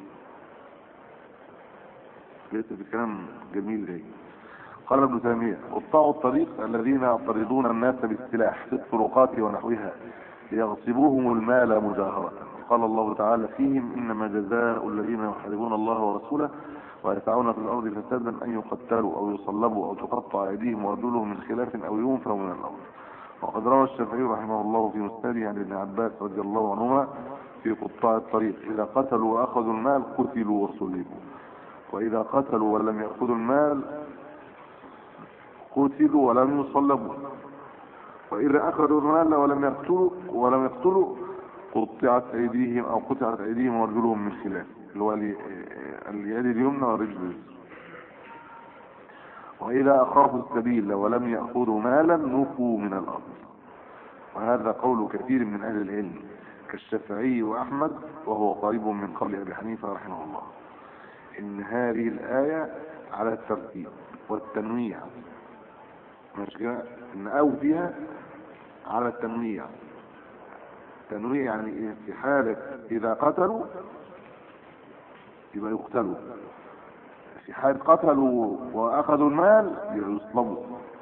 لسه بكلام جميل جاي قال ابن تيمية قطاع الطريق الذين يطردون الناس بالسلاح في الطرقات ونحوها ليغصبوهم المال مجاهرة قال الله تعالى فيهم إنما جزاء الذين يحاربون الله ورسوله ويسعون في الأرض فسادا أن يقتلوا أو يصلبوا أو تقطع أيديهم وأرجلهم من خلاف أو ينفوا من الأرض وقد روى الشافعي رحمه الله في مسنده عن ابن عباس رضي الله عنهما في قطاع الطريق إذا قتلوا وأخذوا المال قتلوا وصلبوا وإذا قتلوا ولم يأخذوا المال قتلوا ولم يصلبوا وإذا أخذوا المال ولم يقتلوا ولم يقتلوا قطعت أيديهم أو قطعت أيديهم وأرجلهم من خلاف اللي هو ال- اليد اليمنى والرجل اليسرى وإذا أخافوا السبيل ولم يأخذوا مالا نفوا من الأرض وهذا قول كثير من أهل العلم كالشافعي وأحمد وهو قريب من قول أبي حنيفة رحمه الله إن هذه الآية على الترتيب والتنويع مش كده إن أو فيها على التنويع تنويع يعني إيه؟ في حالة إذا قتلوا يبقى يقتلوا في حالة قتلوا وأخذوا المال يبقى يصلبوا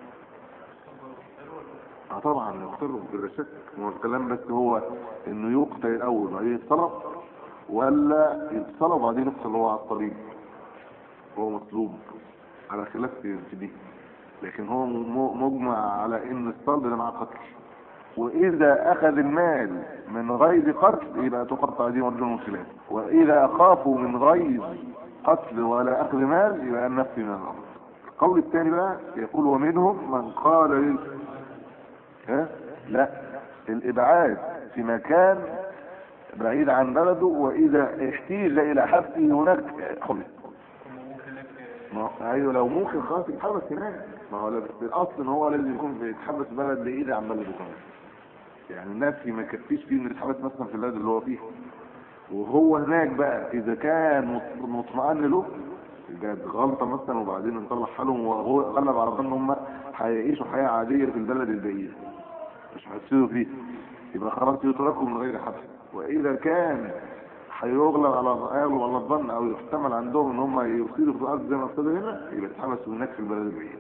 اه طبعا يقتلوا بلا شك ما هو الكلام بس هو انه يقتل الاول وبعدين يتصلب ولا يتصلب وبعدين يقتل هو على الطريق هو مطلوب على خلاف في في دي لكن هو م- مجمع على ان الصلب ده مع قتل واذا اخذ المال من غير قتل يبقى تقطع دي ورجل خلاف واذا اخافوا من غير قتل ولا اخذ مال يبقى النفي من الامر القول الثاني بقى يقول ومنهم من قال لل... ها لا الابعاد في مكان بعيد عن بلده واذا احتيج الى حبسه هناك حبس ما هو- ايوه لو ممكن خلاص يتحبس هناك ما هو بس الاصل ان هو لازم يكون بيتحبس بلد بعيد عن بلده كمان يعني النفي ما يكفيش فيه انه يتحبس مثلا في البلد اللي هو فيه وهو هناك بقى اذا كان مط- مطمئن له جت غلطة مثلا وبعدين نطلع حالهم وهو غلب على ظن ان هم هيعيشوا حياة عادية في البلد البعيد مش هيصيروا فيه يبقى خلاص يتركوا من غير حبس واذا كان هيغلب على يغلب على الظن او يحتمل عندهم ان هم يصيروا في الارض زي ما ابتدوا هنا يبقى يتحبسوا هناك في البلد البعيد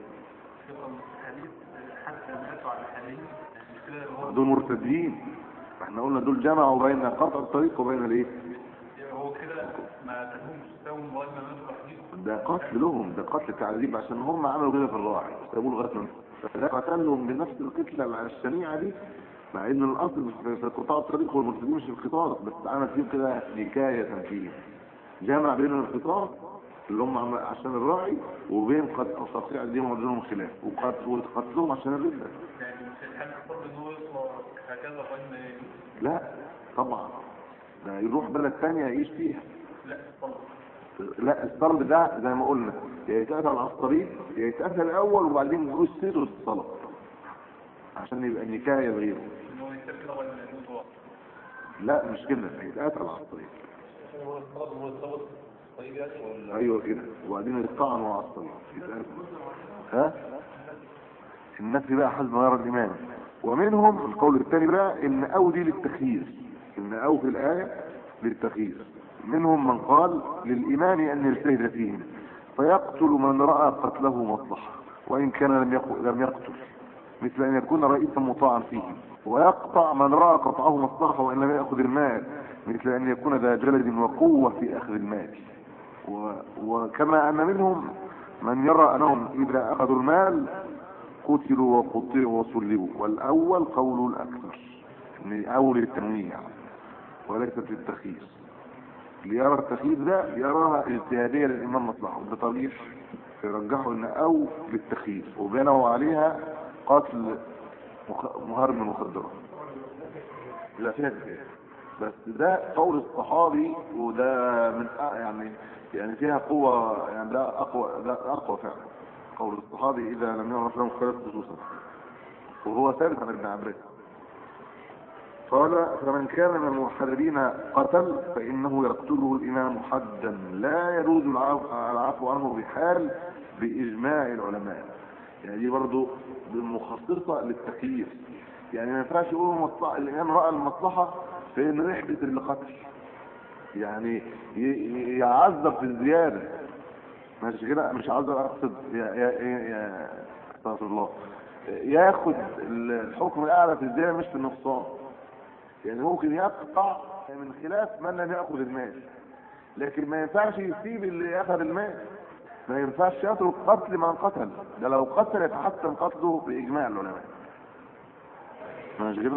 حتى ماتوا على حالهم المشكلة اللي هو دول مرتدين احنا قلنا دول جمعوا بين قطع الطريق وبين الايه هو كده ما تفهمش ساووا لغاية ما ماتوا لوحدهم ده قتل لهم ده قتل تعذيب عشان هم عملوا كده في الراعي سابوه لغايه ما فده قتلهم بنفس القتله الشنيعه دي مع ان الاصل في في قطاع الطريق هو المرتدين مش القطار بس عمل فيهم كده نكايه فيه جمع بين القطار اللي هم عم- عشان الراعي وبين قط- تقطيع ايديهم ورجلهم خلاف وقت- وقتلهم عشان الرده يعني مش الحل الفرد ان هو يطلع هكذا لغاية ما ي- لا طبعا ده يروح بلد تانية يعيش فيها لا طلع لا الصلب ده زي ما قلنا يا يتقتل على الطريق يا يتقتل الاول وبعدين يجوز سيره الصلب عشان يبقى النكايه بغيره ان هو يكتب كده لغاية ما يموت هو لا مش كده هيتقتل على الطريق هو الصلب هو الصلب طيب يعني ولا ايوه كده وبعدين يطعنوا على الطريق يتقتل ها النفي بقى حسب ما يرى الامام ومنهم القول الثاني بقى ان او دي للتخيير ان او في الايه للتخيير منهم من قال للامام ان يجتهد فيهم فيقتل من راى قتله مصلحه وان كان لم يق- لم يقتل مثل ان يكون رئيسا مطاعا فيه ويقطع من راى قطعه مصلحه وان لم ياخذ المال مثل ان يكون ذا جلد وقوة في اخذ المال و... وكما ان منهم من يرى انهم اذا اخذوا المال قتلوا وقطعوا وصلبوا والاول قول الاكثر من اول التنويع وليس في التخيير اللي يرى التخيير ده يراها اجتهادية للامام مصلحه بطريق يرجحوا ان او للتخيير وبنوا عليها قتل مخ- مهرب من المخدرات لا فيها كتاب بس ده قول الصحابي وده من أ- يعني يعني فيها قوة يعني ده اقوى ده اقوى فعلا قول الصحابي اذا لم يعرف لهم خلاف خصوصا وهو ثابت عن ابن عباس قال فمن كان من المحاربين قتل فإنه يقتله الإمام حدا لا يجوز العفو العفو عنه بحال بإجماع العلماء يعني دي برضو مخصصة للتكييف يعني ما ينفعش يقولوا مصلحة الإمام رأى المصلحة في إن رحلة القتل يعني ي- ي- يعذب في الزيادة ماشي كده مش عذب أقصد يا يا يا استغفر الله ياخد الحكم الأعلى في الزيادة مش في النقصان يعني ممكن يقطع من خلاف من لم يأخذ المال لكن ما ينفعش يسيب اللي أخذ المال ما ينفعش يترك قتل من قتل ده لو قتل يتحسن قتله بإجماع العلماء ماشي كده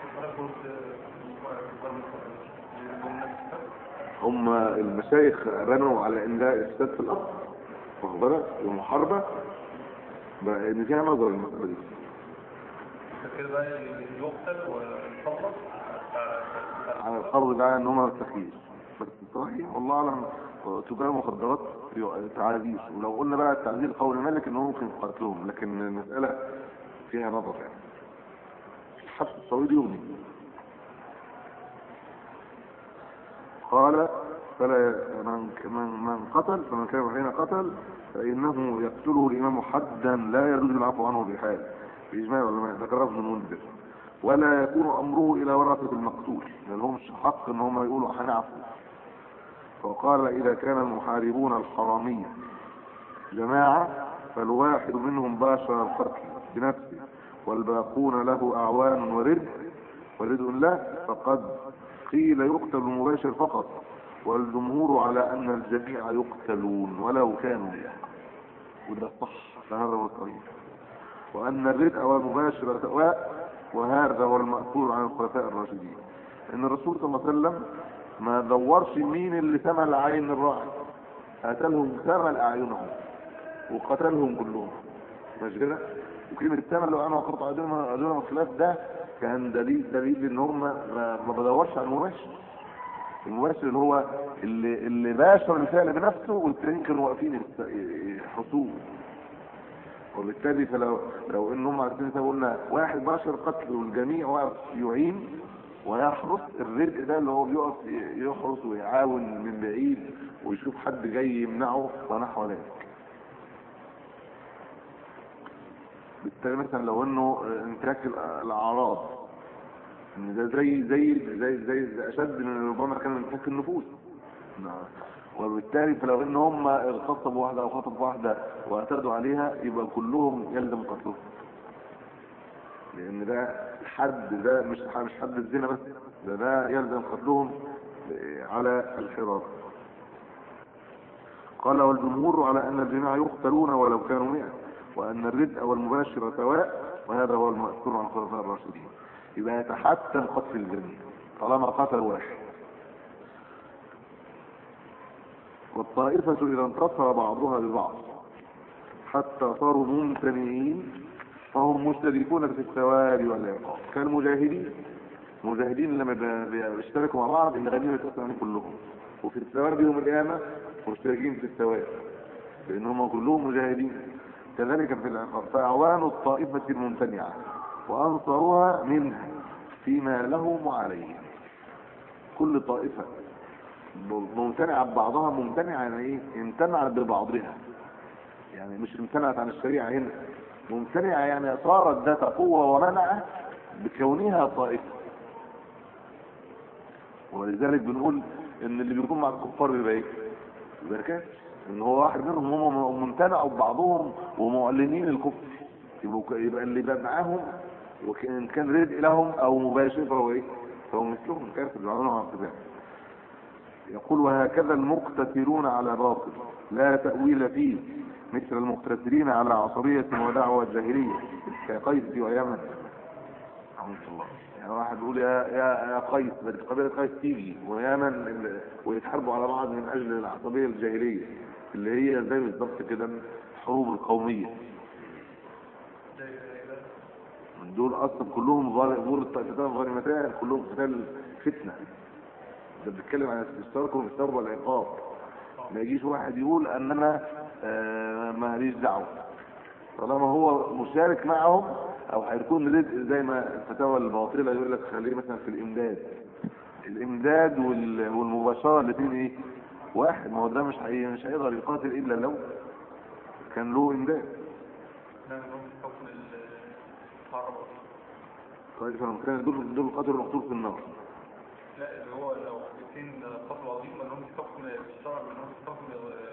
هم المشايخ رنوا على ان ده افساد في الارض واخد بالك ومحاربه بقى ان فيها نظر المساله دي كده بقى يقتل ويخلص على الفرض ده ان هم التخيير بس صحيح والله اعلم تجار المخدرات تعذيب ولو قلنا بقى التعذيب قول مالك ان هو ممكن قتلهم لكن المساله فيها نظر يعني حتى الطويل يغني قال فلا من من من قتل فمن كان حين قتل فانه يقتله الامام حدا لا يجوز العفو عنه بحال باجماع العلماء ذكره ابن المنذر ولا يكون امره الى ورثه المقتول لان لهمش حق ان هم يقولوا هنعفو وقال اذا كان المحاربون الحراميه جماعه فالواحد منهم باشر القتل بنفسه والباقون له اعوان ورد ورد له فقد قيل يقتل المباشر فقط والجمهور على ان الجميع يقتلون ولو كانوا ليه وده صح فهذا هو الصحيح وان الردء والمباشر سواء وهذا هو المأثور عن الخلفاء الراشدين ان الرسول صلى الله عليه وسلم ما دورش مين اللي ثمل عين الراعي قتلهم ثمل اعينهم وقتلهم كلهم مش كده وكلمة الثمن لو انا وقرت عدونا عدونا الخلاف ده كان دليل دليل ان هم ما, ما بدورش على المباشر المباشر اللي هو اللي اللي باشر الفعل بنفسه والتانيين كانوا واقفين يست- يحصوه وبالتالي فلو لو ان هم عارفين زي ما قلنا واحد باشر قتل والجميع واقف يعين ويحرس الرزق ده اللي هو بيقف يحرس ويعاون من بعيد ويشوف حد جاي يمنعه ونحو ذلك بالتالي مثلا لو انه انتهاك الاعراض ان ده زي زي زي زي, زي اشد من ربما كان انتهاك النفوس نعم. وبالتالي فلو ان هم اغتصبوا واحده او خطبوا واحده واعتدوا عليها يبقى كلهم يلزم قتلهم لان ده الحد ده مش مش حد الزنا بس ده ده يلزم قتلهم على الحراب قال والجمهور على ان الجميع يقتلون ولو كانوا مئة وان الردء والمباشر سواء وهذا هو المأثور عن الخلفاء الراشدين يبقى يتحتم قتل الجميع طالما قتل واحد والطائفة إذا انتصر بعضها ببعض حتى صاروا ممتنعين فهم مشتركون في الثواب والعقاب كالمجاهدين المجاهدين لما بي- بيشتركوا مع بعض الغنيمة تقسم عليهم كلهم وفي الثواب يوم القيامة مشتركين في الثواب لأن هم كلهم مجاهدين كذلك في العقاب فأعوان الطائفة الممتنعة وأنصروها منها فيما لهم وعليهم كل طائفة ممتنعة ببعضها ممتنعة يعني ايه امتنعت ببعضها يعني مش امتنعت عن الشريعة هنا ممتنعة يعني صارت ذات قوة ومنعة بكونها طائفة ولذلك بنقول ان اللي بيكون مع الكفار بيبقى ايه يبقى كافر ان هو واحد منهم هم ممتنعوا ببعضهم ومعلنين الكفر يبقوا يبقى اللي بقى معاهم وكان كان رزق لهم او مباشر فهو ايه فهو مثلهم كافر بيعلنوا عن اتباع يقول وهكذا المقتتلون على باطل لا تأويل فيه مثل المقتتلين على عصبية ودعوة جاهلية كقيس ويمن رحمه الله يعني واحد يقول يا يا يا قيس بدك قبيلة قيس تيجي ويمن ال- ويتحاربوا على بعض من اجل العصبية الجاهلية اللي هي زي بالظبط كده الحروب القومية دول اصلا كلهم ظالم دول الطائفتان ظالمتان كلهم قتال فتنة ده بيتكلم عن استشاركم في الثوره والعقاب ما يجيش واحد يقول ان انا آه، ماليش دعوه طالما هو مشارك معهم او هيكون رزق زي ما الفتاوى الباطله يقول لك خليه مثلا في الامداد الامداد وال- والمباشره الاثنين ايه واحد ما هو ده مش هي مش هيقدر يقاتل الا لو كان له امداد لا نظام حكم الحرب طيب فكان دول دول قتلوا المقتول في النار لا اللي هو لو الاثنين قتل عظيم ما لهمش حكم في الشرع ما لهمش حكم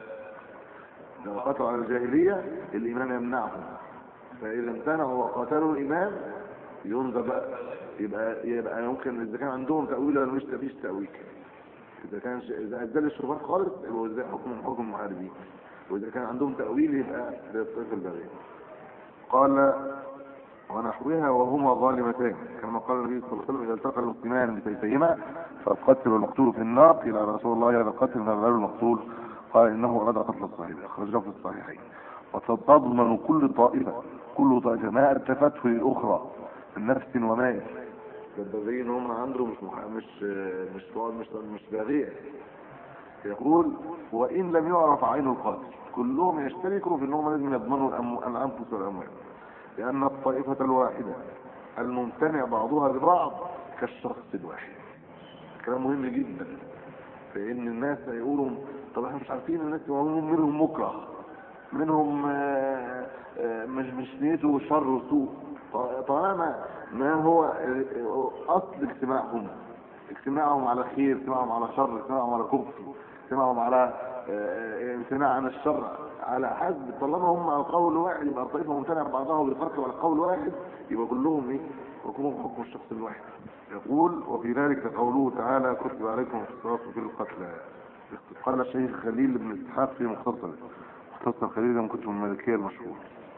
لو قتلوا على الجاهلية الإمام يمنعهم فإذا امتنعوا وقاتلوا الإمام ينظر بقى يبقى يبقى ممكن إذا كان عندهم تأويل ولا مش مفيش تأويل إذا كان ش- إذا أزال الشبهات خالص يبقى إزاي حكم من حكم المحاربين وإذا كان عندهم تأويل يبقى للطريق البغي قال ونحوها وهما ظالمتان كما قال النبي صلى الله عليه وسلم إذا التقى المسلمان بسيفيهما فالقتل والمقتول في النار قيل يا رسول الله هذا القتل من غير المقتول قال إنه أراد قتل الصحيح أخرجه في الصحيحين وتضمن كل طائفة كل طائفة ما ارتفته للأخرى من نفس ومال البغي ان هم عنده مش مح... مش مش مش مش باغية يقول وإن لم يعرف عين القاتل كلهم يشتركوا في أنهم لازم يضمنوا الأم- الأنفس والأموال لأن الطائفة الواحدة الممتنع بعضها ببعض كالشخص الواحد كلام مهم جدا فإن الناس يقولوا طب احنا مش عارفين الناس وهم منهم مكره منهم آه، آه، مش مش نيته شر وسوء ط- طالما ما هو آه، أصل اجتماعهم اجتماعهم على خير اجتماعهم على شر اجتماعهم على كفر اجتماعهم على آه، امتناع عن الشر على حد طالما هم على قول واحد يبقى الطائفه ممتنع بعضها بالفرق على قول واحد يبقى كلهم ايه وكلهم حكم الشخص الواحد يقول وفي ذلك قوله تعالى كتب عليكم القصاص في القتلى قال الشيخ خليل بن اسحاق في مختصر مختصر خليل ده من كتب الملكيه المشهور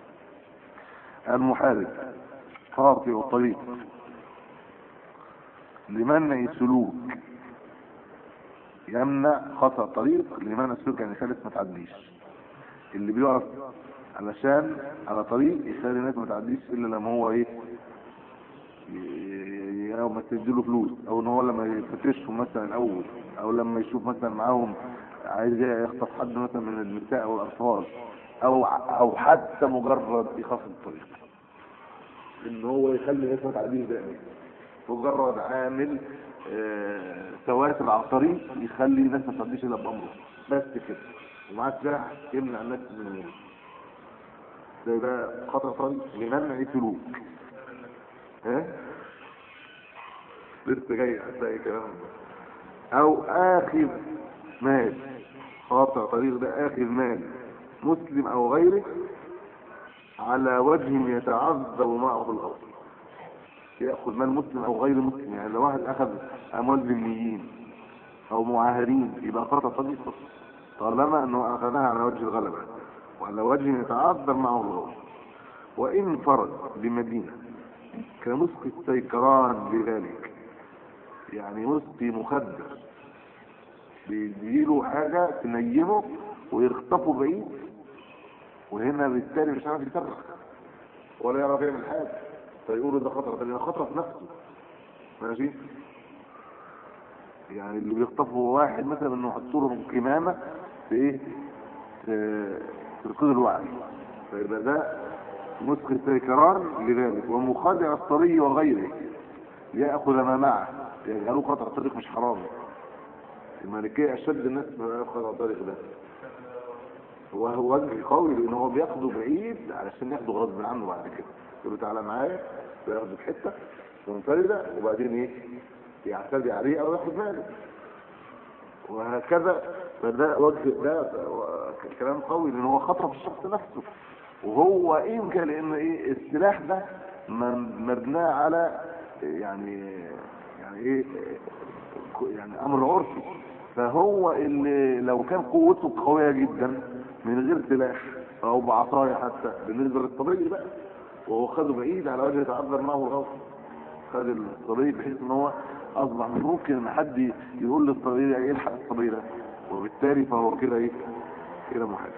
المحارب قاطع الطريق لمنع سلوك يمنع خطأ طريق لمنع سلوك يعني خالف ما تعديش اللي بيقف علشان على طريق يخلي الناس ما تعديش الا لما هو ايه ي- ي- او ما تديله فلوس او ان هو لما يفتشهم مثلا الاول او لما يشوف مثلا معاهم عايز يخطف حد مثلا من النساء او الاطفال او او حتى مجرد يخفض الطريق ان هو يخلي الناس ما تعديش دائما مجرد عامل آه، سواسل على الطريق يخلي الناس ما تعديش الا بامره بس كده ومعاه سلاح يمنع الناس من الموت ده ده خطر طريق لمنع سلوك ها لسه جاي هتلاقي كلام او اخذ مال خاطر طريق ده اخذ مال مسلم او غيره على وجه يتعذب معه الاصل ياخذ مال مسلم او غير مسلم يعني لو واحد اخذ اموال ذميين او معاهدين يبقى خطر طريق طالما انه اخذها على وجه الغلبه وعلى وجه يتعذر معه الغلبه وان فرد بمدينه كمسقي السيكران لذلك يعني مسقي مخدر بيديله حاجة تنيمه ويخطفه بعيد وهنا بالتالي مش عارف يصرخ ولا يعرف يعمل حاجة فيقولوا ده خطر ده خطر في نفسه ماشي يعني اللي بيخطفه واحد مثلا انه يحطوا له كمامة في ايه في في ركوز الوعي فيبقى ده مسخ السيكران لذلك ومخادع الصبي وغيره يأخذ ما معه يجعلوه قطع الطريق مش حرام المالكية أشد الناس ما يأخذ الطريق ده وهو وجه قوي لأن هو بياخده بعيد علشان ياخده غصب عنه بعد كده يقول له تعالى معايا وياخده في حتة منفردة وبعدين ايه يعتدي عليه أو ياخد ماله وهكذا فده وجه ده كلام قوي لأن هو خطر في الشخص نفسه وهو يمكن لأن ايه السلاح ده من- مبناه على يعني يعني ايه يعني امر عرفي فهو اللي لو كان قوته قوية جدا من غير سلاح او بعصاية حتى بالنسبة للصبي بقى وهو خده بعيد على وجه يتعذر معه الغوص خد الصبي بحيث ان هو اصبح من ممكن ان حد يقول للصبي ده يلحق الصبي ده وبالتالي فهو كده ايه كده محارب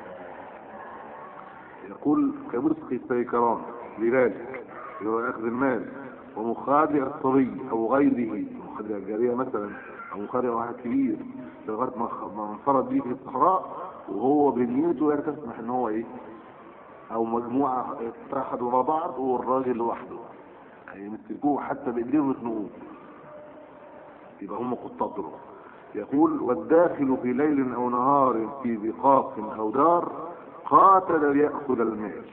يقول كمسخ السيكران لذلك اللي هو اخذ المال ومخادع الصبي او غيره مخادع الجارية مثلا او مخادع واحد كبير لغايه ما خ- ما انفرد بيه في الصحراء وهو بنيته لا تسمح ان هو ايه او مجموعة اتحدوا مع بعض والراجل لوحده هيمسكوه حتى بايديهم يخنقوه يبقى هم قطاط دول يقول والداخل في ليل او نهار في بقاق او دار قاتل ليأخذ المال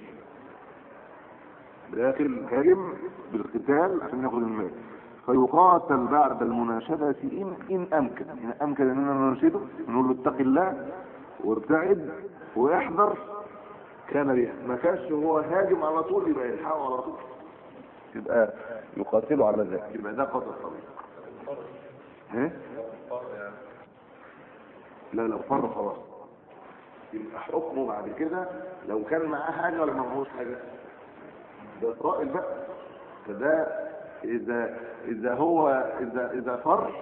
داخل هاجم بالقتال عشان ياخذ المال فيقاتل بعد المناشدة إن, إن أمكن إن أمكن أننا نناشده نقول له اتق الله وابتعد واحذر كان بها ما كانش هو هاجم على طول يبقى يلحقه على طول يبقى يقاتله على ذلك يبقى ده قتل طبيعي ها؟ لا لو فر خلاص يبقى حكمه بعد كده لو كان معاه حاجة ولا ما معهوش حاجة ده إسرائيل بقى فده إذا إذا هو إذا إذا فر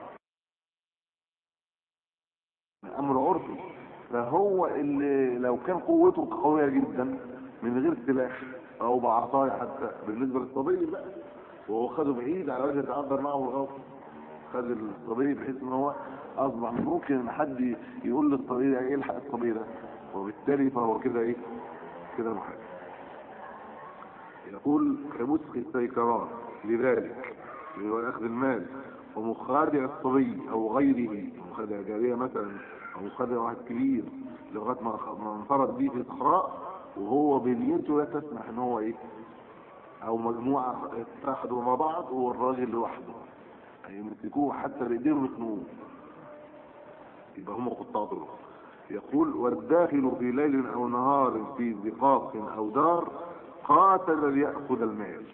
أمر عرفي فهو اللي لو كان قوته قوية جدا من غير سلاح أو بعصاية حتى بالنسبة للصبي بقى وهو خده بعيد على وجه يتعذر معه الغوص خد الصبي بحيث ان هو اصبح ممكن ان حد يقول للصبي ده يلحق الصبي ده وبالتالي فهو كده ايه كده محارب يقول كمسخ السيكران لذلك اللي هو اخذ المال ومخادع الصبي او غيره مخادع جارية مثلا او مخادع واحد كبير لغايه ما ما انفرد بيه في الصحراء وهو بنيته لا تسمح ان هو ايه او مجموعة اتحدوا مع بعض والراجل لوحده هيمسكوه حتى بايديهم يخنقوه يبقى هم قطاع دول يقول والداخل في ليل او نهار في زقاق او دار قاتل ليأخذ المال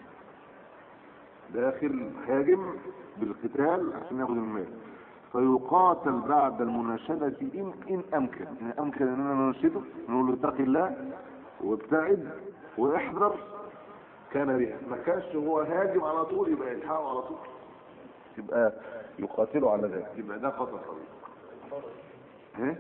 داخل هاجم بالقتال عشان ياخذ المال فيقاتل بعد المناشدة إن, إن أمكن إن أمكن أننا نناشده نقول له اتق الله وابتعد واحذر كان بها ما كانش هو هاجم على طول يبقى يلحقه على طول يبقى يقاتله على ذلك يبقى ده قتل طبيعي ها؟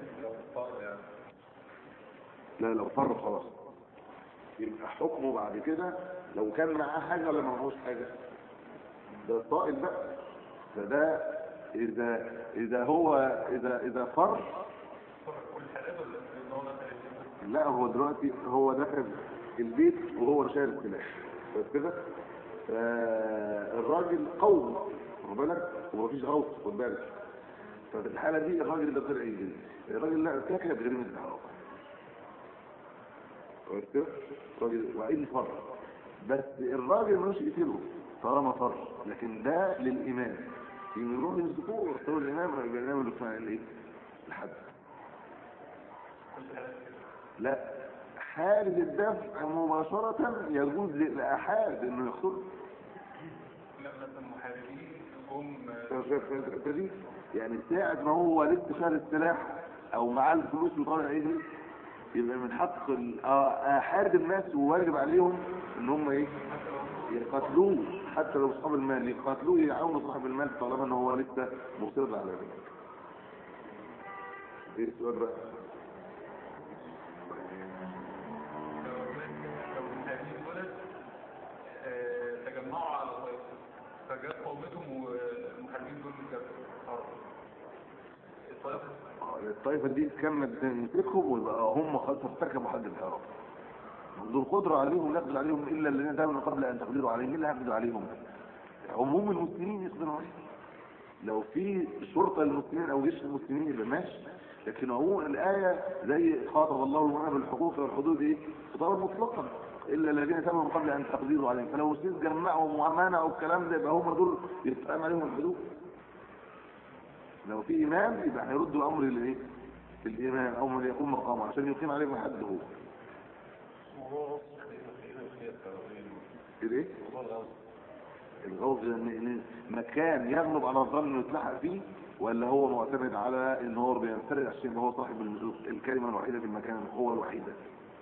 لا لو فر خلاص يبقى حكمه بعد كده لو كان معاه حاجة ولا معهوش حاجة ده الطائل بقى فده إذا إذا هو إذا إذا فر لا هو دلوقتي هو داخل البيت وهو شايل السلاح بس كده الراجل قوي خد بالك ومفيش غوص خد بالك ففي الحالة دي الراجل اللي طلع يجري الراجل لا ارتكب بجريمة الحرام كويس كده راجل وعيد فر بس الراجل ملوش يقتله طالما فر لكن ده للإمام يروح يمسكوه ويختاروا الإمام يبقى الإمام اللي اسمها الايه الحد لا حارب الدفع مباشرة يجوز لأحد انه يقتله لا مثلا محاربين هم شايف انت الحته دي يعني ساعة ما هو لسه شاري السلاح او معاه الفلوس وطالع يجري يبقى من حق ال- آه، احارب الناس وواجب عليهم ان هم ايه يقاتلوه حتى لو اصحاب المال يقاتلوه يعاونوا صاحب المال طالما ان هو لسه مصر على ذلك ايه السؤال بقى لو المحاربين دولت آه، تجمعوا على طائفة فجت قومتهم والمحاربين دول كانوا الطائفة آه، الطائفة دي كانت تمسكهم ويبقى هم خلاص ارتكبوا حد الحرام ذو القدرة عليهم يقدر عليهم إلا الذين تابوا قبل أن تقدروا عليهم إلا يقدر عليهم عموم المسلمين يقدروا عليهم لو في شرطة للمسلمين أو جيش المسلمين يبقى ماشي لكن عموم الآية زي خاطب الله المؤمنين بالحقوق والحدود إيه خطابا مطلقا إلا الذين تابوا قبل أن تقدروا عليهم فلو المسلمين جمعوا ومنعوا الكلام ده يبقى هم دول يتقام عليهم الحدود لو في إمام يبقى هيردوا أمر للإيه؟ للإمام أو من يقوم مقامه عشان يقيم عليهم الحد هو الايه الغوص إن- إن مكان يغلب على الظن انه يتلحق فيه ولا هو معتمد على ان هو بينفرد عشان هو صاحب ال- الكلمة الوحيدة في المكان القوة الوحيدة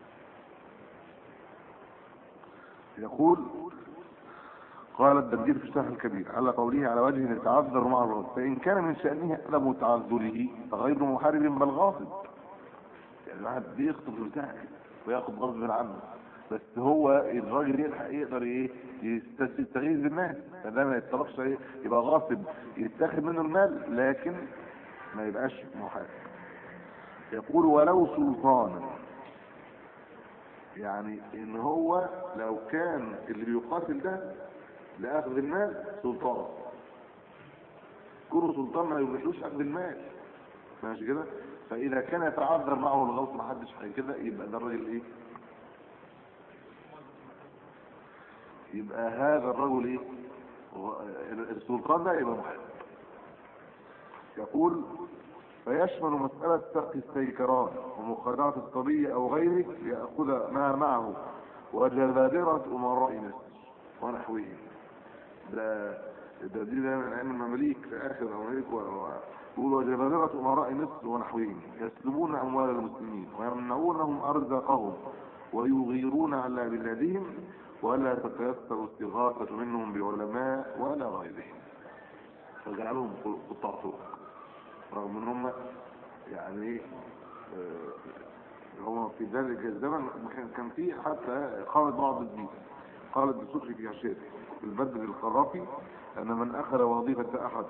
يقول قال الدبير في الشرح الكبير على قوله على وجه يتعذر معه الغصب فإن كان من شأنه ألم تعذره فغير محارب بل غاصب يعني الواحد بيخطب بتاعك وياخد غصب عنه بس هو الراجل يلحق يقدر ايه يست- يستغيث بالناس فده ما يتطلبش ايه يبقى غاصب يتاخد منه المال لكن ما يبقاش محارب يقول ولو سلطانا يعني ان هو لو كان اللي بيقاتل ده لاخذ المال سلطان كونه سلطان ما يبيحوش اخذ المال ماشي كده فاذا كان يتعذر معه الغلط ما حدش حاجه كده يبقى ده الراجل ايه يبقى هذا الرجل ايه هو- السلطان ده يبقى محارب يقول فيشمل مسألة سقي السيكران ومخادعة الصبي أو غيره ليأخذ ما معه وجبابرة أمراء مصر ونحوهم ده ده دي ده من أيام المماليك في آخر المماليك يقول وجبابرة أمراء مصر ونحوهم يسلبون أموال المسلمين ويمنعونهم أرزاقهم ويغيرون على بلادهم ولا تتيسر استغاثة منهم بعلماء ولا غيرهم فجعلهم قطاع طرق رغم ان هم يعني ايه آه، هم في ذلك الزمن كان- كان في حتى قامت بعض الدين قالت بسكري في عشير في البدر القرافي ان من اخذ وظيفة احد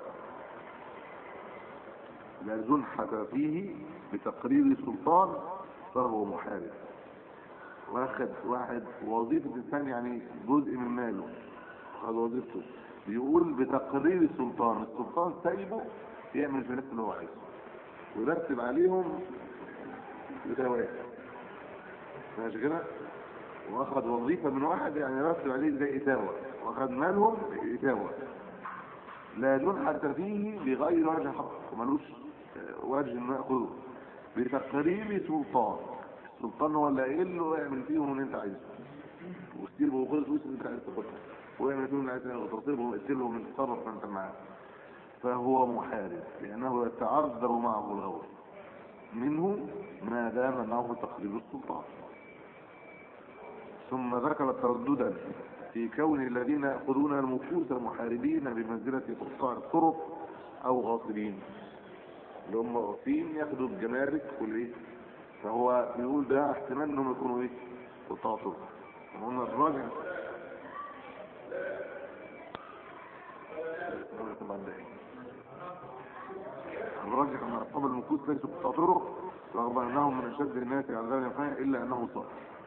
لا جنحة فيه بتقرير سلطان فهو محارب واخد واحد وظيفة انسان يعني جزء من ماله خد وظيفته بيقول بتقرير السلطان السلطان سايبه يعمل في نفسه اللي هو عايزه ويرتب عليهم بتوافق ماشي كده واخد وظيفة من واحد يعني يرتب عليه زي اتاوة واخد مالهم اتاوة لا جنحة فيه بغير وجه حق وملوش آه، وجه انه ياخذه بتقرير سلطان السلطان هو اللي قايل له اعمل فيهم اللي انت عايزه واستيل وخد الفلوس اللي انت عايز تاخدها واعمل فيهم اللي عايز تغتصبهم واقتلهم من تصرف انت معاه فهو محارب لأنه يتعذر معه الغور منه ما دام معه تقريب السلطان ثم ذكر ترددا في كون الذين يأخذون المكوس محاربين بمنزلة قطاع الطرق أو غاصبين اللي هم غاصبين ياخدوا الجمارك والايه فهو بيقول ده احتمال انهم يكونوا ايه قطاع طرق قلنا الراجع الراجح ان اصحاب المكوس ليسوا قطاع طرق رغم انهم من اشد الناس عذابا يقين الا انه صار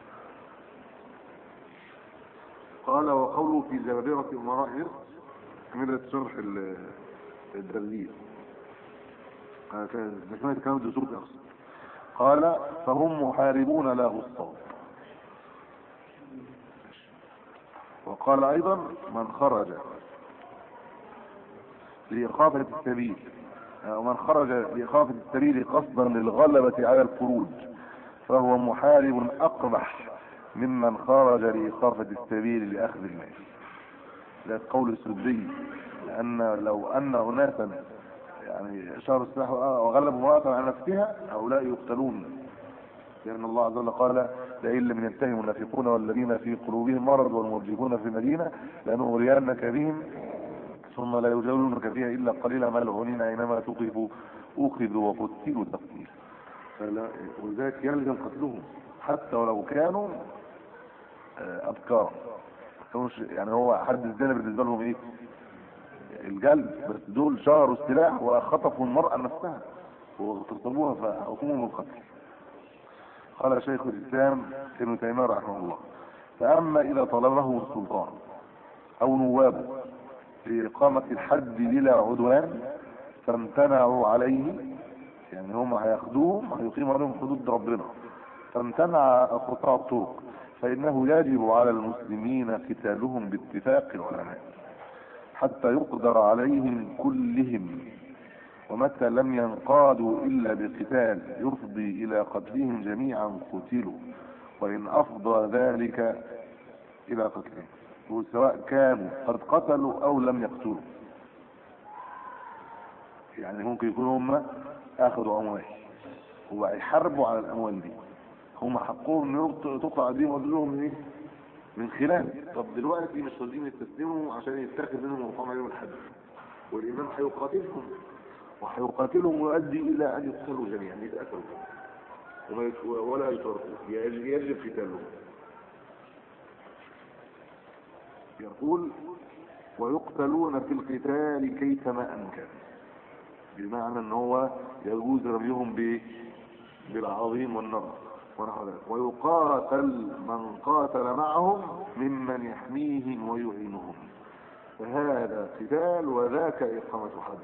قال وقوله في جبابرة امراء مصر كملة شرح ال- الدردير قال كان نسمع كلام الدسوق اقصد قال فهم محاربون لا غصاب وقال ايضا من خرج لإخافة السبيل ومن خرج لإخافة السبيل قصدا للغلبة على الخروج فهو محارب أقبح ممن خرج لإخافة السبيل لأخذ المال ده قول السدي لأن لو أن أناسا يعني شهر السلاح وغلبوا امرأة على نفسها هؤلاء يقتلون لأن الله عز وجل قال لئن لم ينتهي المنافقون والذين في قلوبهم مرض والمرجفون في المدينة لنغرينك بهم ثم لا يجاورونك فيها إلا قليلا ملعونين أينما تقفوا أخذوا وقتلوا تقتيلا فلا- ولذلك يلزم قتلهم حتى ولو كانوا آه، أبكار كانوش- يعني هو حد الزنا بالنسبة لهم إيه الجلد بس دول شهروا السلاح وخطفوا المرأة نفسها واغتصبوها فحكمهم القتل قال شيخ الإسلام ابن تيمية رحمه الله فأما إذا طلبه السلطان أو نوابه لإقامة الحد بلا عدوان فامتنعوا عليه يعني هم هياخدوهم هيقيموا عليهم حدود ربنا فامتنع قطاع الطرق فإنه يجب على المسلمين قتالهم باتفاق العلماء حتى يقدر عليهم كلهم ومتى لم ينقادوا إلا بقتال يفضي إلى قتلهم جميعا قتلوا وإن أفضى ذلك إلى قتلهم سواء كانوا قد قتلوا أو لم يقتلوا يعني ممكن يكونوا هم اخذوا اموال وهيحاربوا على الاموال دي هم حقهم ان تقطع دي وادلهم ايه من خلال طب دلوقتي مش راضيين يستسلموا عشان يتاخد منهم ويقام عليهم الحد والامام هيقاتلهم وهيقاتلهم ويؤدي الى ان يقتلوا جميعا يتقتلوا وما يت- ولا يتركوا يجب يجب قتالهم يقول ويقتلون في القتال كيفما امكن بمعنى ان هو يجوز رميهم ب بالعظيم والنظر ونحو ذلك ويقاتل من قاتل معهم ممن يحميهم ويعينهم فهذا قتال وذاك إقامة حد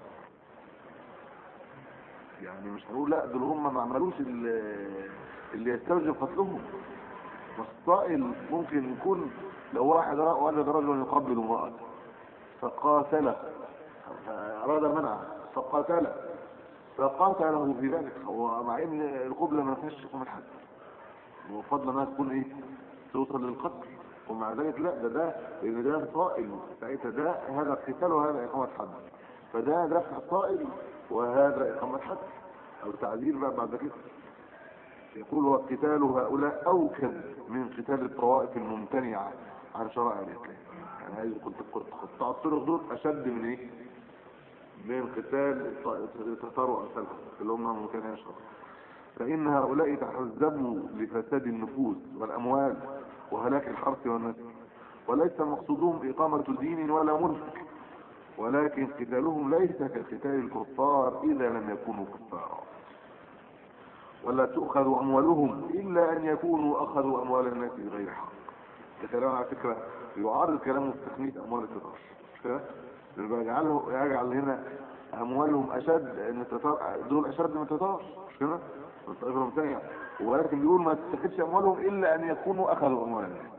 يعني مش هنقول لا دول هم ما عملوش ال- اللي يستوجب قتلهم والصائل ممكن يكون لو واحد رأى وجد رجلا يقبل امرأة فقاتله فأراد منعه فقاتله فقاتله في ذلك ومع ان القبلة ما فيهاش يقوم الحد وفضل انها تكون ايه توصل للقتل ومع ذلك لا ده ده لان ده صائل ساعتها ده هذا قتال وهذا اقامة حد فده دفع صائل وهذا اقامة حد او تعذير بقى بعد كده يقول وقتال هؤلاء اوكد من قتال الطوائف الممتنعة عن شرائع الاسلام يعني عايز كنت كنت قطاع الطرق دول اشد من ايه من قتال التتار وامثالهم اللي هم ممتنعين شرعا فإن هؤلاء تحزبوا لفساد النفوس والأموال وهلاك الحرث والنسل وليس مقصودهم إقامة دين ولا ملك ولكن قتالهم ليس كقتال الكفار إذا لم يكونوا كفارا ولا تؤخذ أموالهم إلا أن يكونوا أخذوا أموال الناس بغير حق ده كلام على فكرة يعارض كلامه في تخميس أموال التتار مش كده؟ يبقى يجعله يجعل هنا أموالهم أشد أن التتار دول أشد من التتار مش كده؟ من الطائفة الممتنعة ولكن بيقول ما تتخذش أموالهم إلا أن يكونوا أخذوا أموال الناس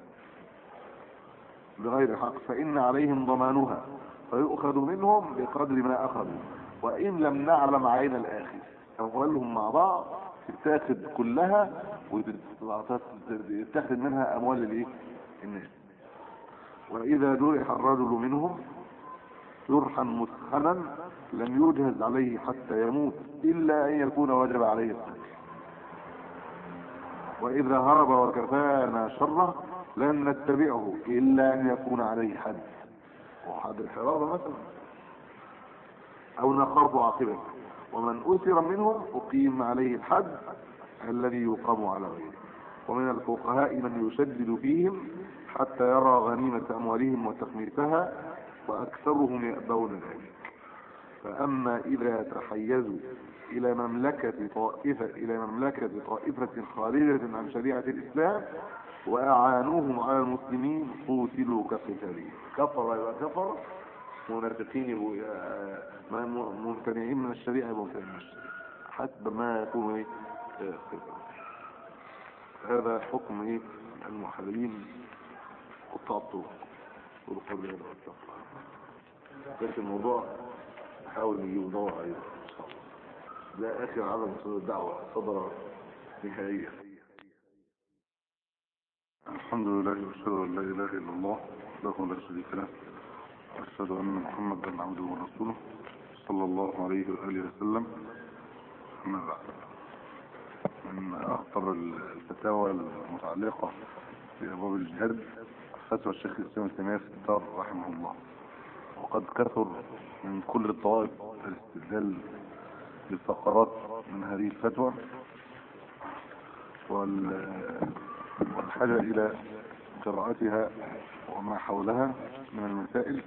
بغير حق فإن عليهم ضمانها فيؤخذ منهم بقدر ما أخذوا وإن لم نعلم عين الآخر أموالهم مع بعض تتاخد كلها ويتاخد منها أموال الإيه؟ الناس وإذا جرح الرجل منهم جرحا مسخنا لم يجهز عليه حتى يموت إلا أن يكون وجب عليه القتل وإذا هرب وكفانا شره لن نتبعه إلا أن يكون عليه حد وحد الحرابة مثلا أو نخاف عاقبته ومن أسر منهم أقيم عليه الحد الذي يقام على غيره ومن الفقهاء من يشدد فيهم حتى يرى غنيمة أموالهم وتخميسها وأكثرهم يأبون ذلك فأما إذا تحيزوا إلى مملكة طائفة إلى مملكة طائفة خارجة عن شريعة الإسلام وأعانوهم على المسلمين قوتلوا كقتالهم كفر يبقى كفر منافقين يبقوا آه، ما- م- ممتنعين من الشريعة يبقوا ممتنعين من الشريعة حسب ما يكون ايه آه، هذا حكم ايه المحللين قطاع الطرق والقبل هذا قطاع لكن الموضوع نحاول نجيب دور عليه ان شاء الله ده اخر عدد صدر الدعوة صدر نهائيا الحمد لله واشهد ان لا اله الا الله له لا شريك له واشهد ان محمدا عبده ورسوله صلى الله عليه واله وسلم اما بعد من اخطر الفتاوى المتعلقه بابواب الجهاد فتوى الشيخ الاسلام ابن تيميه في الدار رحمه الله وقد كثر من كل الطوائف الاستدلال بالفقرات من هذه الفتوى وال والحاجة إلى قراءتها وما حولها من المسائل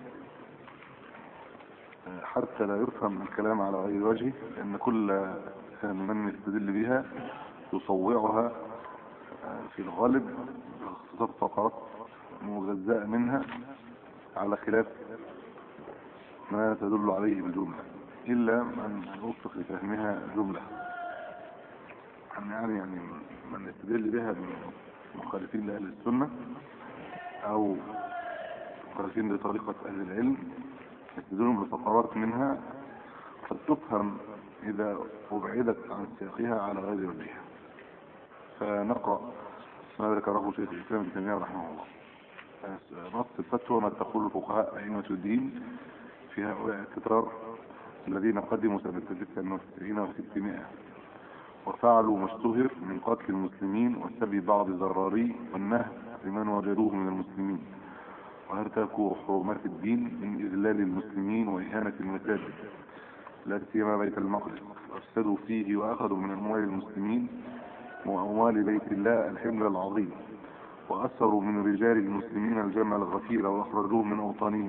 آه، حتى لا يفهم الكلام على غير وجهه لأن كل من يستدل بها يصوعها آه، في الغالب باختصار فقرات مجزاء منها على خلاف ما تدل عليه بالجملة إلا من يوفق لفهمها جملة يعني يعني من يستدل بها من مخالفين لأهل السنة أو مخالفين لطريقة أهل العلم يستدلون بفقرات منها قد تفهم إذا أبعدت عن سياقها على غير وجهها فنقرأ ما ذكره شيخ الإسلام ابن تيمية رحمه الله نص الفتوى ما تقول الفقهاء أئمة الدين في هؤلاء الكتار الذين قدموا سنة 96 و600 وفعلوا ما اشتهر من قتل المسلمين وسبي بعض ضراري والنهب لمن وجدوه من المسلمين وارتكوا حرمات الدين من إذلال المسلمين وإهانة المساجد لا سيما بيت المقدس وافسدوا فيه وأخذوا من أموال المسلمين وأموال بيت الله الحمل العظيم وأثروا من رجال المسلمين الجمع الغفير وأخرجوه من أوطانهم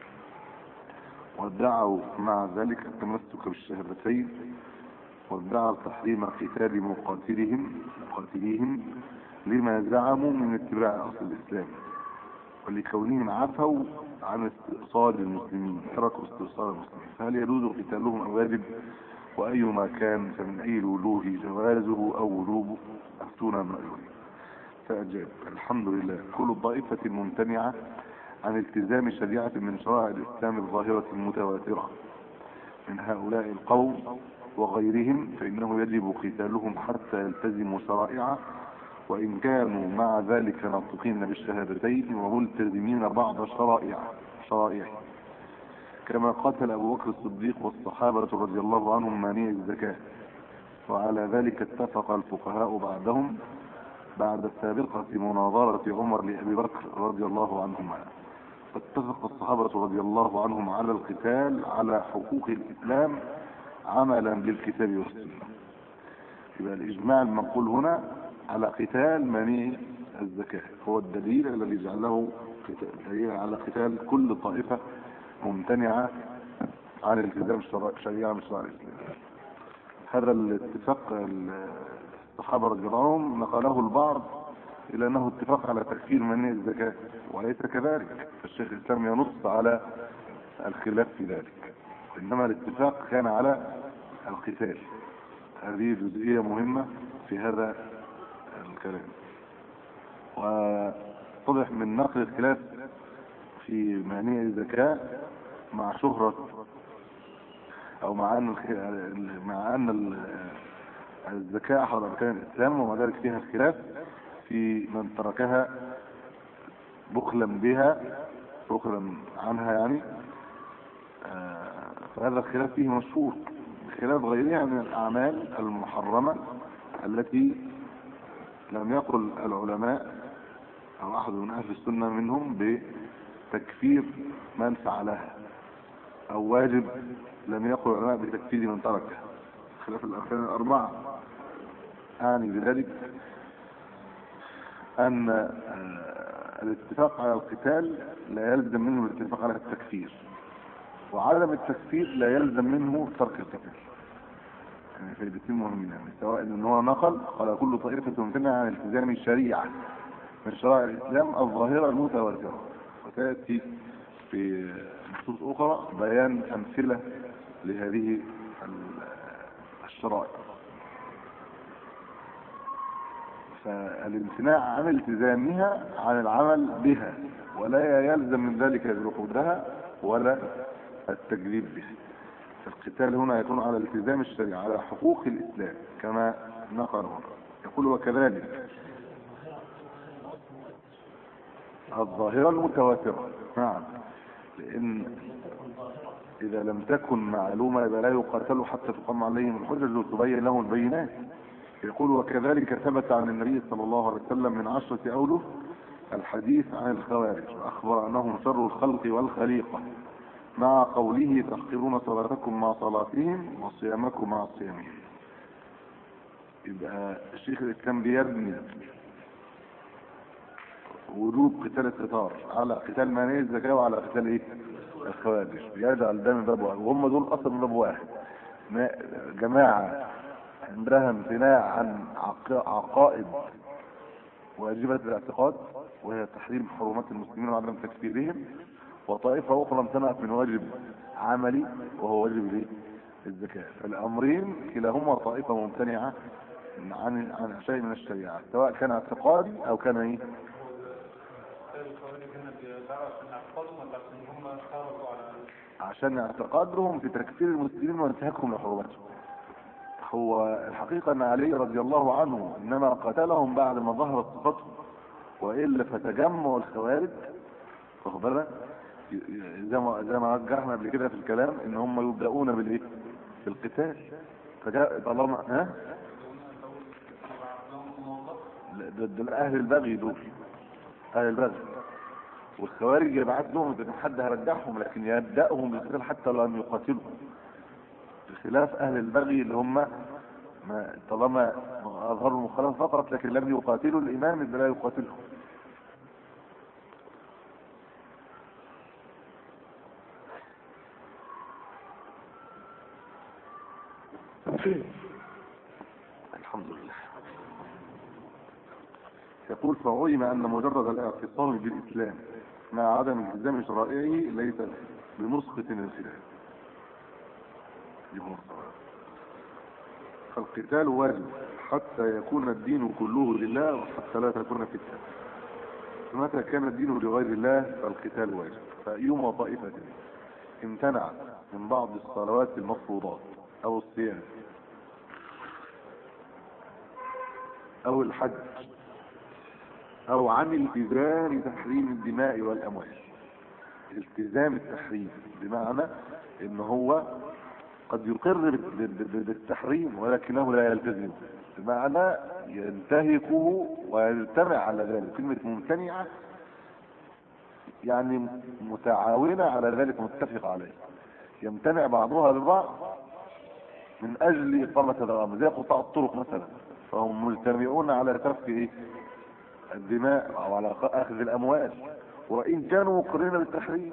وادعوا مع ذلك التمسك بالشهادتين وادعوا تحريم قتال مقاتلهم مقاتليهم لما زعموا من اتباع أصل الإسلام ولكونهم عفوا عن استئصال المسلمين تركوا استئصال المسلمين فهل يجوز قتالهم أو واجب وأيما كان فمن أي الوجوه جوازه أو وجوبه أفتونا ما يريد فأجاب الحمد لله كل طائفة ممتنعة عن التزام شريعة من شرائع الإسلام الظاهرة المتواترة من هؤلاء القوم وغيرهم فإنه يجب قتالهم حتى يلتزموا شرائعه وإن كانوا مع ذلك ناطقين بالشهادتين وملتزمين بعض شرائع شرائعه كما قتل أبو بكر الصديق والصحابة رضي الله عنهم مانع الزكاة وعلى ذلك اتفق الفقهاء بعدهم بعد سابقة مناظرة عمر لأبي بكر رضي الله عنهما فاتفق الصحابة رضي الله عنهم على القتال على حقوق الإسلام عملا بالكتاب والسنة يبقى الإجماع المنقول هنا على قتال منيع الزكاة هو الدليل الذي جعله دليل على قتال كل طائفة ممتنعة عن التزام الشريعة من شرع الإسلام هذا الاتفاق الصحابة رضي الله عنهم نقله البعض إلى أنه اتفاق على تكفير منيع الزكاة وليس كذلك فالشيخ الإسلام ينص على الخلاف في ذلك إنما الاتفاق كان على القتال هذه جزئية مهمة في هذا الكلام وطبح من نقل الخلاف في مانع الزكاة مع شهرة او مع ان مع ان الزكاة احد اركان الاسلام ومع ذلك فيها الخلاف في من تركها بخلا بها بخلا عنها يعني فهذا الخلاف فيه مشهور خلاف غيرها من الاعمال المحرمة التي لم يقل العلماء او احد من اهل السنة منهم بتكفير من فعلها او واجب لم يقل العلماء بتكفير من تركها خلاف الاركان الاربعة اعني بذلك ان الاتفاق على القتال لا يلزم منه الاتفاق على التكفير وعدم التكفير لا يلزم منه ترك القتال يعني فائدتين مهمين يعني سواء ان هو نقل قال كل طائفة تمتنع عن التزام الشريعة من شرائع الاسلام الظاهرة المتواترة وتأتي في نصوص اخرى بيان امثلة لهذه الشرائع فالامتناع عن التزامها عن العمل بها ولا يلزم من ذلك جحودها ولا التجذيب بها القتال هنا يكون على التزام الشريعة على حقوق الإسلام كما نقل هنا يقول وكذلك الظاهرة المتواترة نعم لأن إذا لم تكن معلومة يبقى لا يقاتل حتى تقام عليهم الحجج وتبين لهم البينات يقول وكذلك ثبت عن النبي صلى الله عليه وسلم من عشرة أوله الحديث عن الخوارج وأخبر أنهم شر الخلق والخليقة مع قوله تحقرون صلاتكم مع صلاتهم وصيامكم مع صيامهم يبقى الشيخ الإسلام بيبني وجوب قتال التتار على قتال مانع الزكاة وعلى قتال ايه الخوارج بيجعل ده من باب واحد وهم دول اصلا من باب واحد جماعة عندها امتناع عن عقائد واجبة الاعتقاد وهي تحريم حرمات المسلمين وعدم تكفيرهم وطائفة أخرى امتنعت من واجب عملي وهو واجب الايه؟ الزكاة فالأمرين كلاهما طائفة ممتنعة عن عن شيء من الشريعة سواء كان اعتقادي أو كان ايه عشان اعتقادهم في تكفير المسلمين وانتهاكهم لحرمتهم هو الحقيقة ان علي رضي الله عنه انما قتلهم بعد ما ظهرت صفتهم وإلا فتجمع الخوارج واخد بالك زي ما زي ما رجحنا قبل كده في الكلام ان هم يبدأون بالايه بالقتال فجاء طالما ها لا، ده- دول اهل البغي دول اهل البغي والخوارج يبعث لهم ان حد هيرجعهم لكن يبدأهم بالقتال حتى لو لم يقاتلوا بخلاف اهل البغي اللي هم ما طالما اظهروا المخالفه فقط لكن لم يقاتلوا الامام اذا لا يقاتلهم الحمد لله يقول فعلم ان مجرد الاعتصام بالاسلام مع عدم التزام شرائعه ليس بمسقط الخلاف دي مصطلح. فالقتال واجب حتى يكون الدين كله لله وحتى لا تكون فتنة فمتى كان الدين لغير الله فالقتال واجب فأيما طائفة امتنعت من بعض الصلوات المفروضات أو الصيام أو الحج أو عن التزام تحريم الدماء والأموال التزام التحريم بمعنى ان هو قد يقر بال- بال- بال- بالتحريم ولكنه لا يلتزم بمعنى ينتهكه ويجتمع على ذلك كلمة ممتنعة يعني متعاونة على ذلك متفق عليه يمتنع بعضها ببعض من اجل اقامة الامر زي قطاع الطرق مثلا فهم مجتمعون على ترك ايه الدماء او على اخذ الاموال وان كانوا مقرين بالتحريم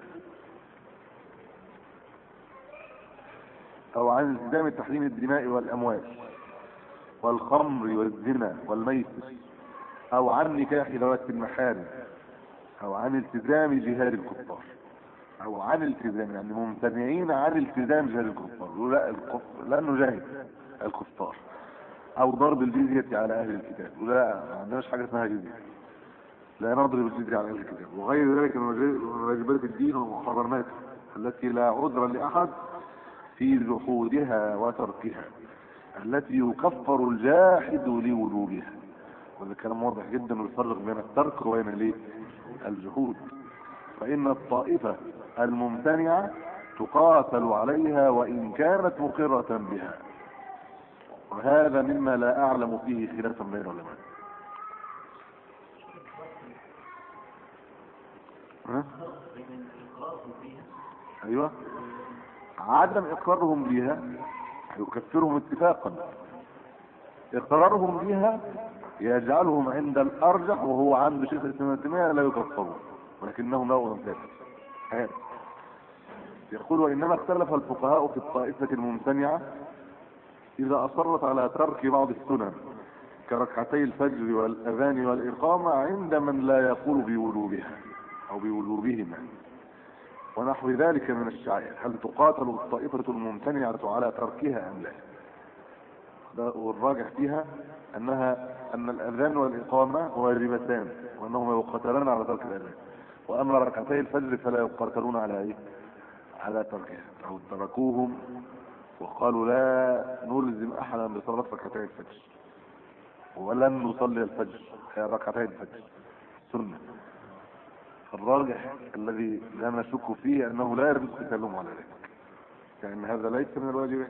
او عن التزام تحريم الدماء والاموال والخمر والزنا والميسر او عن نكاح ذوات المحارم او عن التزام جهاد الكفار او عن التزام يعني ممتنعين عن التزام جهاد الكفار يقولوا لا الكفر لا نجاهد الكفار او ضرب الجزية على اهل الكتاب يقولوا لا ما عندناش حاجة اسمها جزية لا نضرب الجزية على اهل الكتاب وغير ذلك من واجبات الدين ومحرماته التي لا عذر لاحد في جحودها وتركها التي يكفر الجاحد لوجوبها وهذا كلام واضح جدا ويفرق بين الترك وبين الايه الجحود فإن الطائفة الممتنعة تقاتل عليها وإن كانت مقرة بها وهذا مما لا أعلم فيه خلافا بين العلماء ها؟ أيوة عدم إقرارهم بها يكفرهم اتفاقا إقرارهم بها يجعلهم عند الأرجح وهو عند شيخ الإسلام ابن تيمية لا يكفرون ولكنهم لا ينفذ هذا يقول وإنما اختلف الفقهاء في الطائفة الممتنعة إذا أصرت على ترك بعض السنن كركعتي الفجر والأذان والإقامة عند من لا يقول بوجوبها أو بوجوبهما ونحو ذلك من الشعائر هل تقاتل الطائفة الممتنعة على تركها أم لا ده والراجح فيها أنها أن الأذان والإقامة واجبتان وأنهما يقاتلان على ترك الأذان وأما ركعتي الفجر فلا يقاتلون على إيه على تركها أو تركوهم وقالوا لا نلزم أحدا بصلاة ركعتي الفجر ولن نصلي الفجر هي ركعتي الفجر سنة الراجح الذي لا نشك فيه أنه لا يجوز قتالهم على ذلك يعني هذا ليس من الواجبات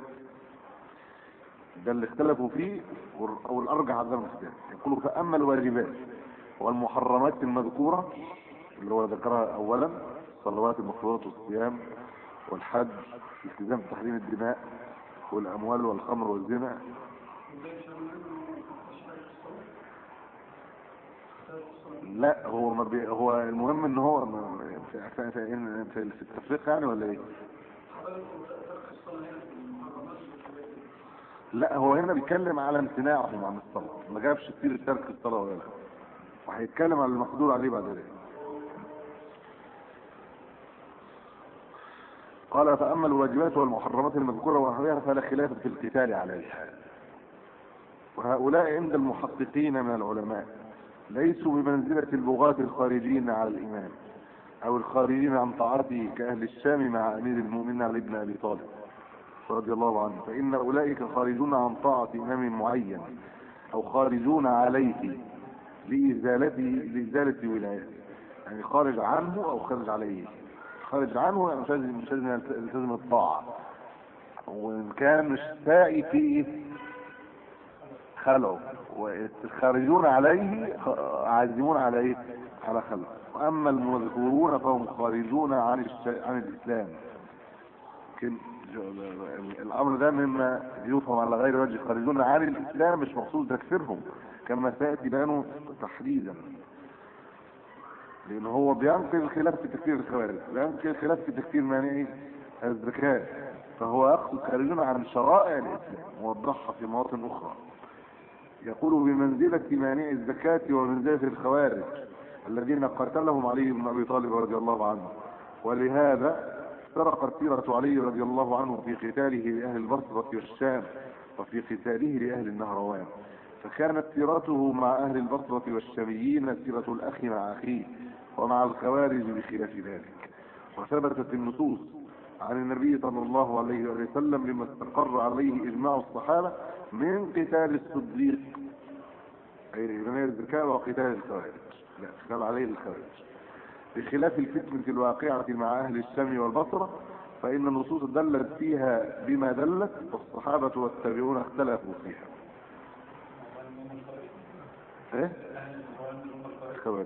ده اللي اختلفوا فيه والر- او الارجح عدم الاختلاف يقولوا فاما الواجبات والمحرمات المذكوره اللي هو ذكرها اولا الصلوات المفروضات والصيام والحج التزام تحريم الدماء والاموال والخمر والزنا لا هو ما بي هو المهم ان هو ما- في, في, في, في, في التفريق يعني ولا ايه لا هو هنا بيتكلم على امتناعهم عن الصلاة ما جابش كتير ترك الصلاة ولا لا وهيتكلم على المقدور عليه بعد ذلك قال فأما الواجبات والمحرمات المذكورة ونحوها فلا خلاف في القتال عليها وهؤلاء عند المحققين من العلماء ليسوا بمنزلة البغاة الخارجين على الإمام أو الخارجين عن طاعته كأهل الشام مع أمير المؤمنين علي بن أبي طالب رضي الله عنه فإن أولئك خارجون عن طاعة إمام معين أو خارجون عليه لإزالته لإزالة ولايته يعني خارج عنه أو خارج عليه خارج عنه يعني مش لازم مش لازم يلتزم الطاعة وإن كان مش سائي في خلعه والخارجون عليه خ- عازمون عليه على خلعه وأما المذكورون فهم خارجون عن الش... عن الإسلام لكن الأمر ده مما يفهم على غير وجه خارجون عن الإسلام مش مقصود تكفيرهم كما سيأتي بيانه تحديدا لأن هو بينقل خلاف في تكفير الخوارج بينقل خلاف في تكفير مانعي الزكاة فهو يقصد خارجون عن شرائع الإسلام ووضحها في مواطن أخرى يقول بمنزلة مانع الزكاة ومنزلة الخوارج الذين قتلهم علي بن أبي طالب رضي الله عنه ولهذا سرقت سيرة علي رضي الله عنه في قتاله لأهل البصرة والشام وفي قتاله لأهل النهروان فكانت سيرته مع أهل البصرة والشاميين سيرة الأخ مع أخيه ومع الخوارج بخلاف ذلك وثبتت النصوص عن النبي صلى الله عليه وسلم لما استقر عليه إجماع الصحابة من قتال الصديق أي جميع الزكاة وقتال الخوارج لا قتال عليه الخوارج بخلاف الفتنة الواقعة مع أهل الشام والبصرة فإن النصوص دلت فيها بما دلت والصحابة والتابعون اختلفوا فيها ايه الخوارج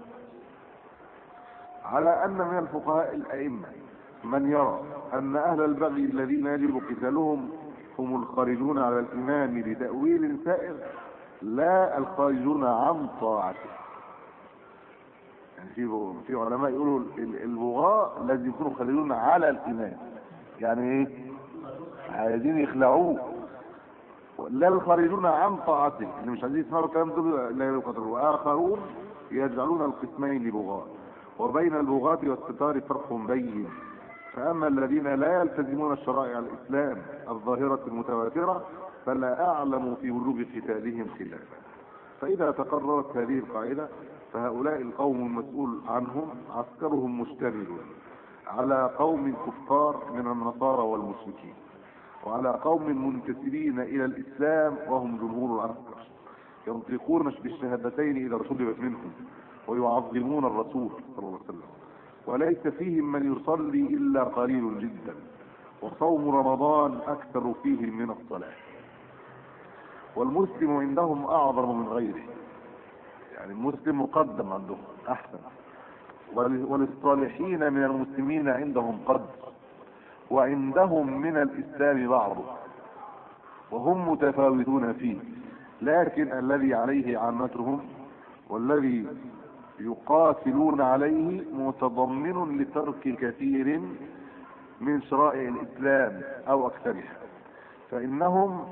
على أن من الفقهاء الأئمة من يرى أن أهل البغي الذين يجب قتالهم هم الخارجون على الإمام لتأويل سائر لا الخارجون عن طاعته يعني في في علماء يقولوا ال- البغاء لازم يكونوا خارجون على الإمام يعني ايه عايزين يخلعوه لا الخارجون عن طاعته اللي مش عايزين يسمعوا الكلام دول لا يقتلوا واخرون يجعلون القسمين بغاة وبين البغاة والستار فرق بين فأما الذين لا يلتزمون شرائع الإسلام الظاهرة المتواترة فلا أعلم في وجوب قتالهم خلافا فإذا تقررت هذه القاعدة فهؤلاء القوم المسؤول عنهم عسكرهم مشتمل على قوم كفار من النصارى والمشركين وعلى قوم منتسبين إلى الإسلام وهم جمهور العسكر ينطقون بالشهادتين إذا طلبت منهم ويعظمون الرسول صلى الله عليه وسلم وليس فيهم من يصلي إلا قليل جدا وصوم رمضان أكثر فيهم من الصلاة والمسلم عندهم أعظم من غيره يعني المسلم مقدم عندهم أحسن ول- وللصالحين من المسلمين عندهم قدر وعندهم من الإسلام بعض وهم متفاوتون فيه لكن الذي عليه عامتهم والذي يقاتلون عليه متضمن لترك كثير من شرائع الإسلام أو أكثرها فإنهم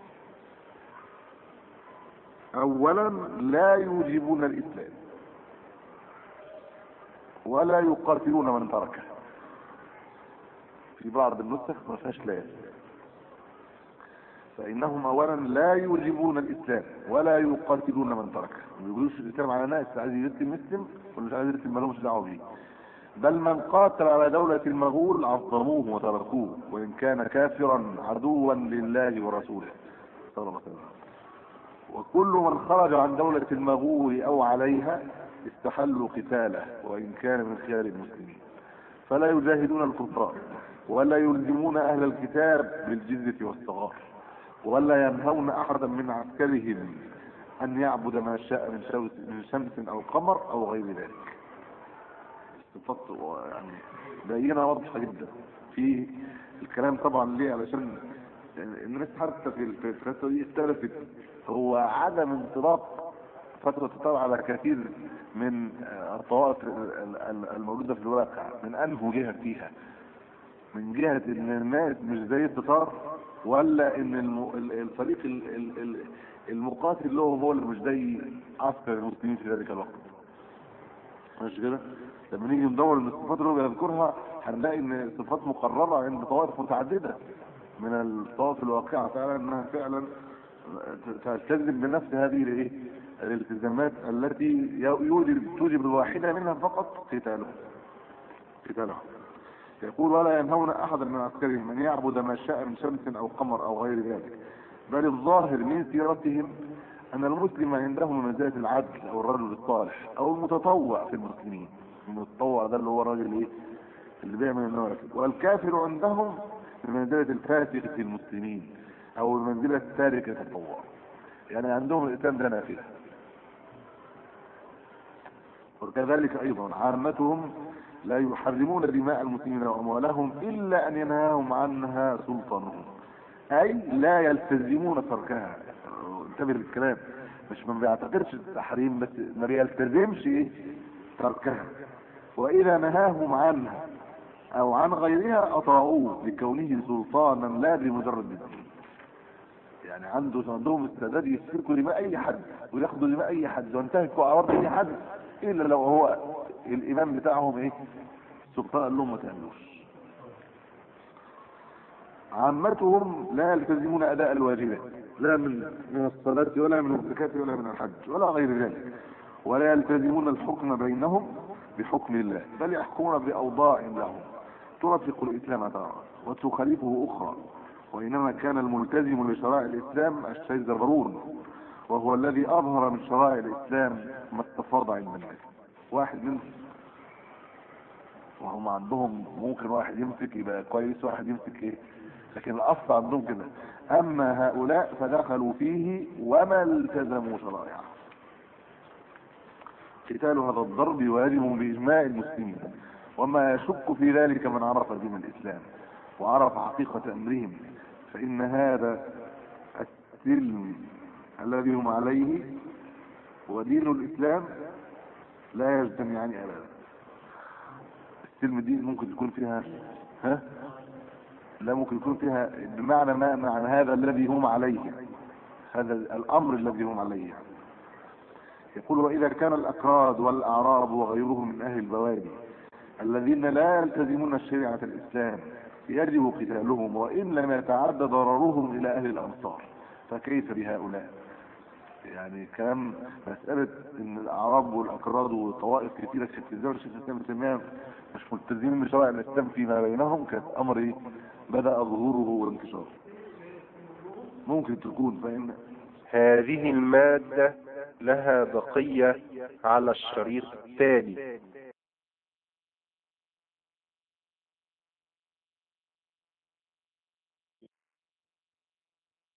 أولا لا يوجبون الإسلام ولا يقاتلون من تركه في بعض النسخ ما فيهاش لا فإنهم أولا لا يوجبون الإسلام ولا يقاتلون من تركه ما بيقولوش الإسلام على ناس عايز يرتب مسلم ولا مش عايز يرتب مالهمش دعوة بيه بل من قاتل على دولة المغول عظموه وتركوه وإن كان كافرا عدوا لله ورسوله صلى الله عليه وسلم وكل من خرج عن دولة المغول أو عليها استحلوا قتاله وإن كان من خيار المسلمين فلا يجاهدون الكفار ولا يلزمون أهل الكتاب بالجزية والصغار ولا ينهون أحدا من عسكرهم أن يعبد ما شاء من شمس, من شمس أو قمر أو غير ذلك صفات يعني بينة واضحة جدا في الكلام طبعا ليه علشان الناس حتى في في الفترة دي اختلفت هو عدم انطلاق فترة الطبع على كثير من آه، الطوائف ال- ال- الموجودة في الواقع من أنه جهة فيها من جهة ان الناس مش زي التتار ولا ان الم- ال- الفريق ال- ال- ال- المقاتل له هو اللي مش زي عسكر المسلمين في ذلك الوقت مش كده لما نيجي ندور ان الصفات اللي هو بيذكرها هنلاقي ان صفات مقررة عند طوائف متعددة من الطوائف الواقعة فعلا انها فعلا تلتزم بنفس هذه الايه الالتزامات التي يوجب توجب الواحدة منها فقط قتاله قتاله يقول ولا ينهون احدا من عسكرهم ان يعبد ما شاء من شمس او قمر او غير ذلك بل الظاهر من سيرتهم ان المسلم عندهم منزلة العدل او الرجل الصالح او المتطوع في المسلمين المتطوع ده اللي هو الراجل ايه اللي بيعمل النوع كده والكافر عندهم بمنزلة الفاسق في المسلمين او بمنزلة التارك التطوع يعني عندهم الاسلام ده نافذة وكذلك ايضا عامتهم لا يحرمون دماء المسلمين واموالهم الا ان ينهاهم عنها سلطانهم اي لا يلتزمون تركها انتبه للكلام مش ما بيعتقدش التحريم بس ما بيلتزمش ايه تركها واذا نهاهم عنها او عن غيرها اطاعوه لكونه سلطانا لا بمجرد الدين يعني عنده عندهم استعداد يسفكوا دماء اي حد وياخدوا دماء اي حد وينتهكوا اعراض اي حد الا لو هو الامام بتاعهم ايه سلطان قال لهم ما تعملوش عامتهم لا يلتزمون اداء الواجبات لا من من الصلاة ولا من الزكاة ولا من الحج ولا غير ذلك ولا يلتزمون الحكم بينهم بحكم الله بل يحكمون بأوضاع لهم ترافق الإسلام تارة وتخالفه أخرى وإنما كان الملتزم لشرائع الإسلام الشيخ البرون وهو الذي أظهر من شرائع الإسلام ما استفاض عند الناس واحد منهم وهم عندهم ممكن واحد يمسك يبقى كويس واحد يمسك ايه لكن الاصل عندهم كده اما هؤلاء فدخلوا فيه وما التزموا شرائعه قتال هذا الضرب واجب باجماع المسلمين وما يشك في ذلك من عرف دين الاسلام وعرف حقيقة امرهم فان هذا السلم الذي هم عليه ودين الاسلام لا يجتمعان ابدا السلم دي ممكن تكون فيها ها لا ممكن يكون فيها بمعنى ما معنى هذا الذي هم عليه هذا الامر الذي هم عليه يعني. يقول واذا كان الاكراد والاعراب وغيرهم من اهل البوادي الذين لا يلتزمون شريعة الاسلام يجب قتالهم وان لم يتعدى ضررهم الى اهل الامصار فكيف بهؤلاء يعني كلام مسألة ان الاعراب والاكراد وطوائف كثيرة في زمن الشيخ الاسلام الاسلام مش ملتزمين بشرائع الاسلام فيما بينهم كانت امر ايه بدأ ظهوره وانتشاره ممكن تكون فإن هذه المادة لها بقية على الشريط التالي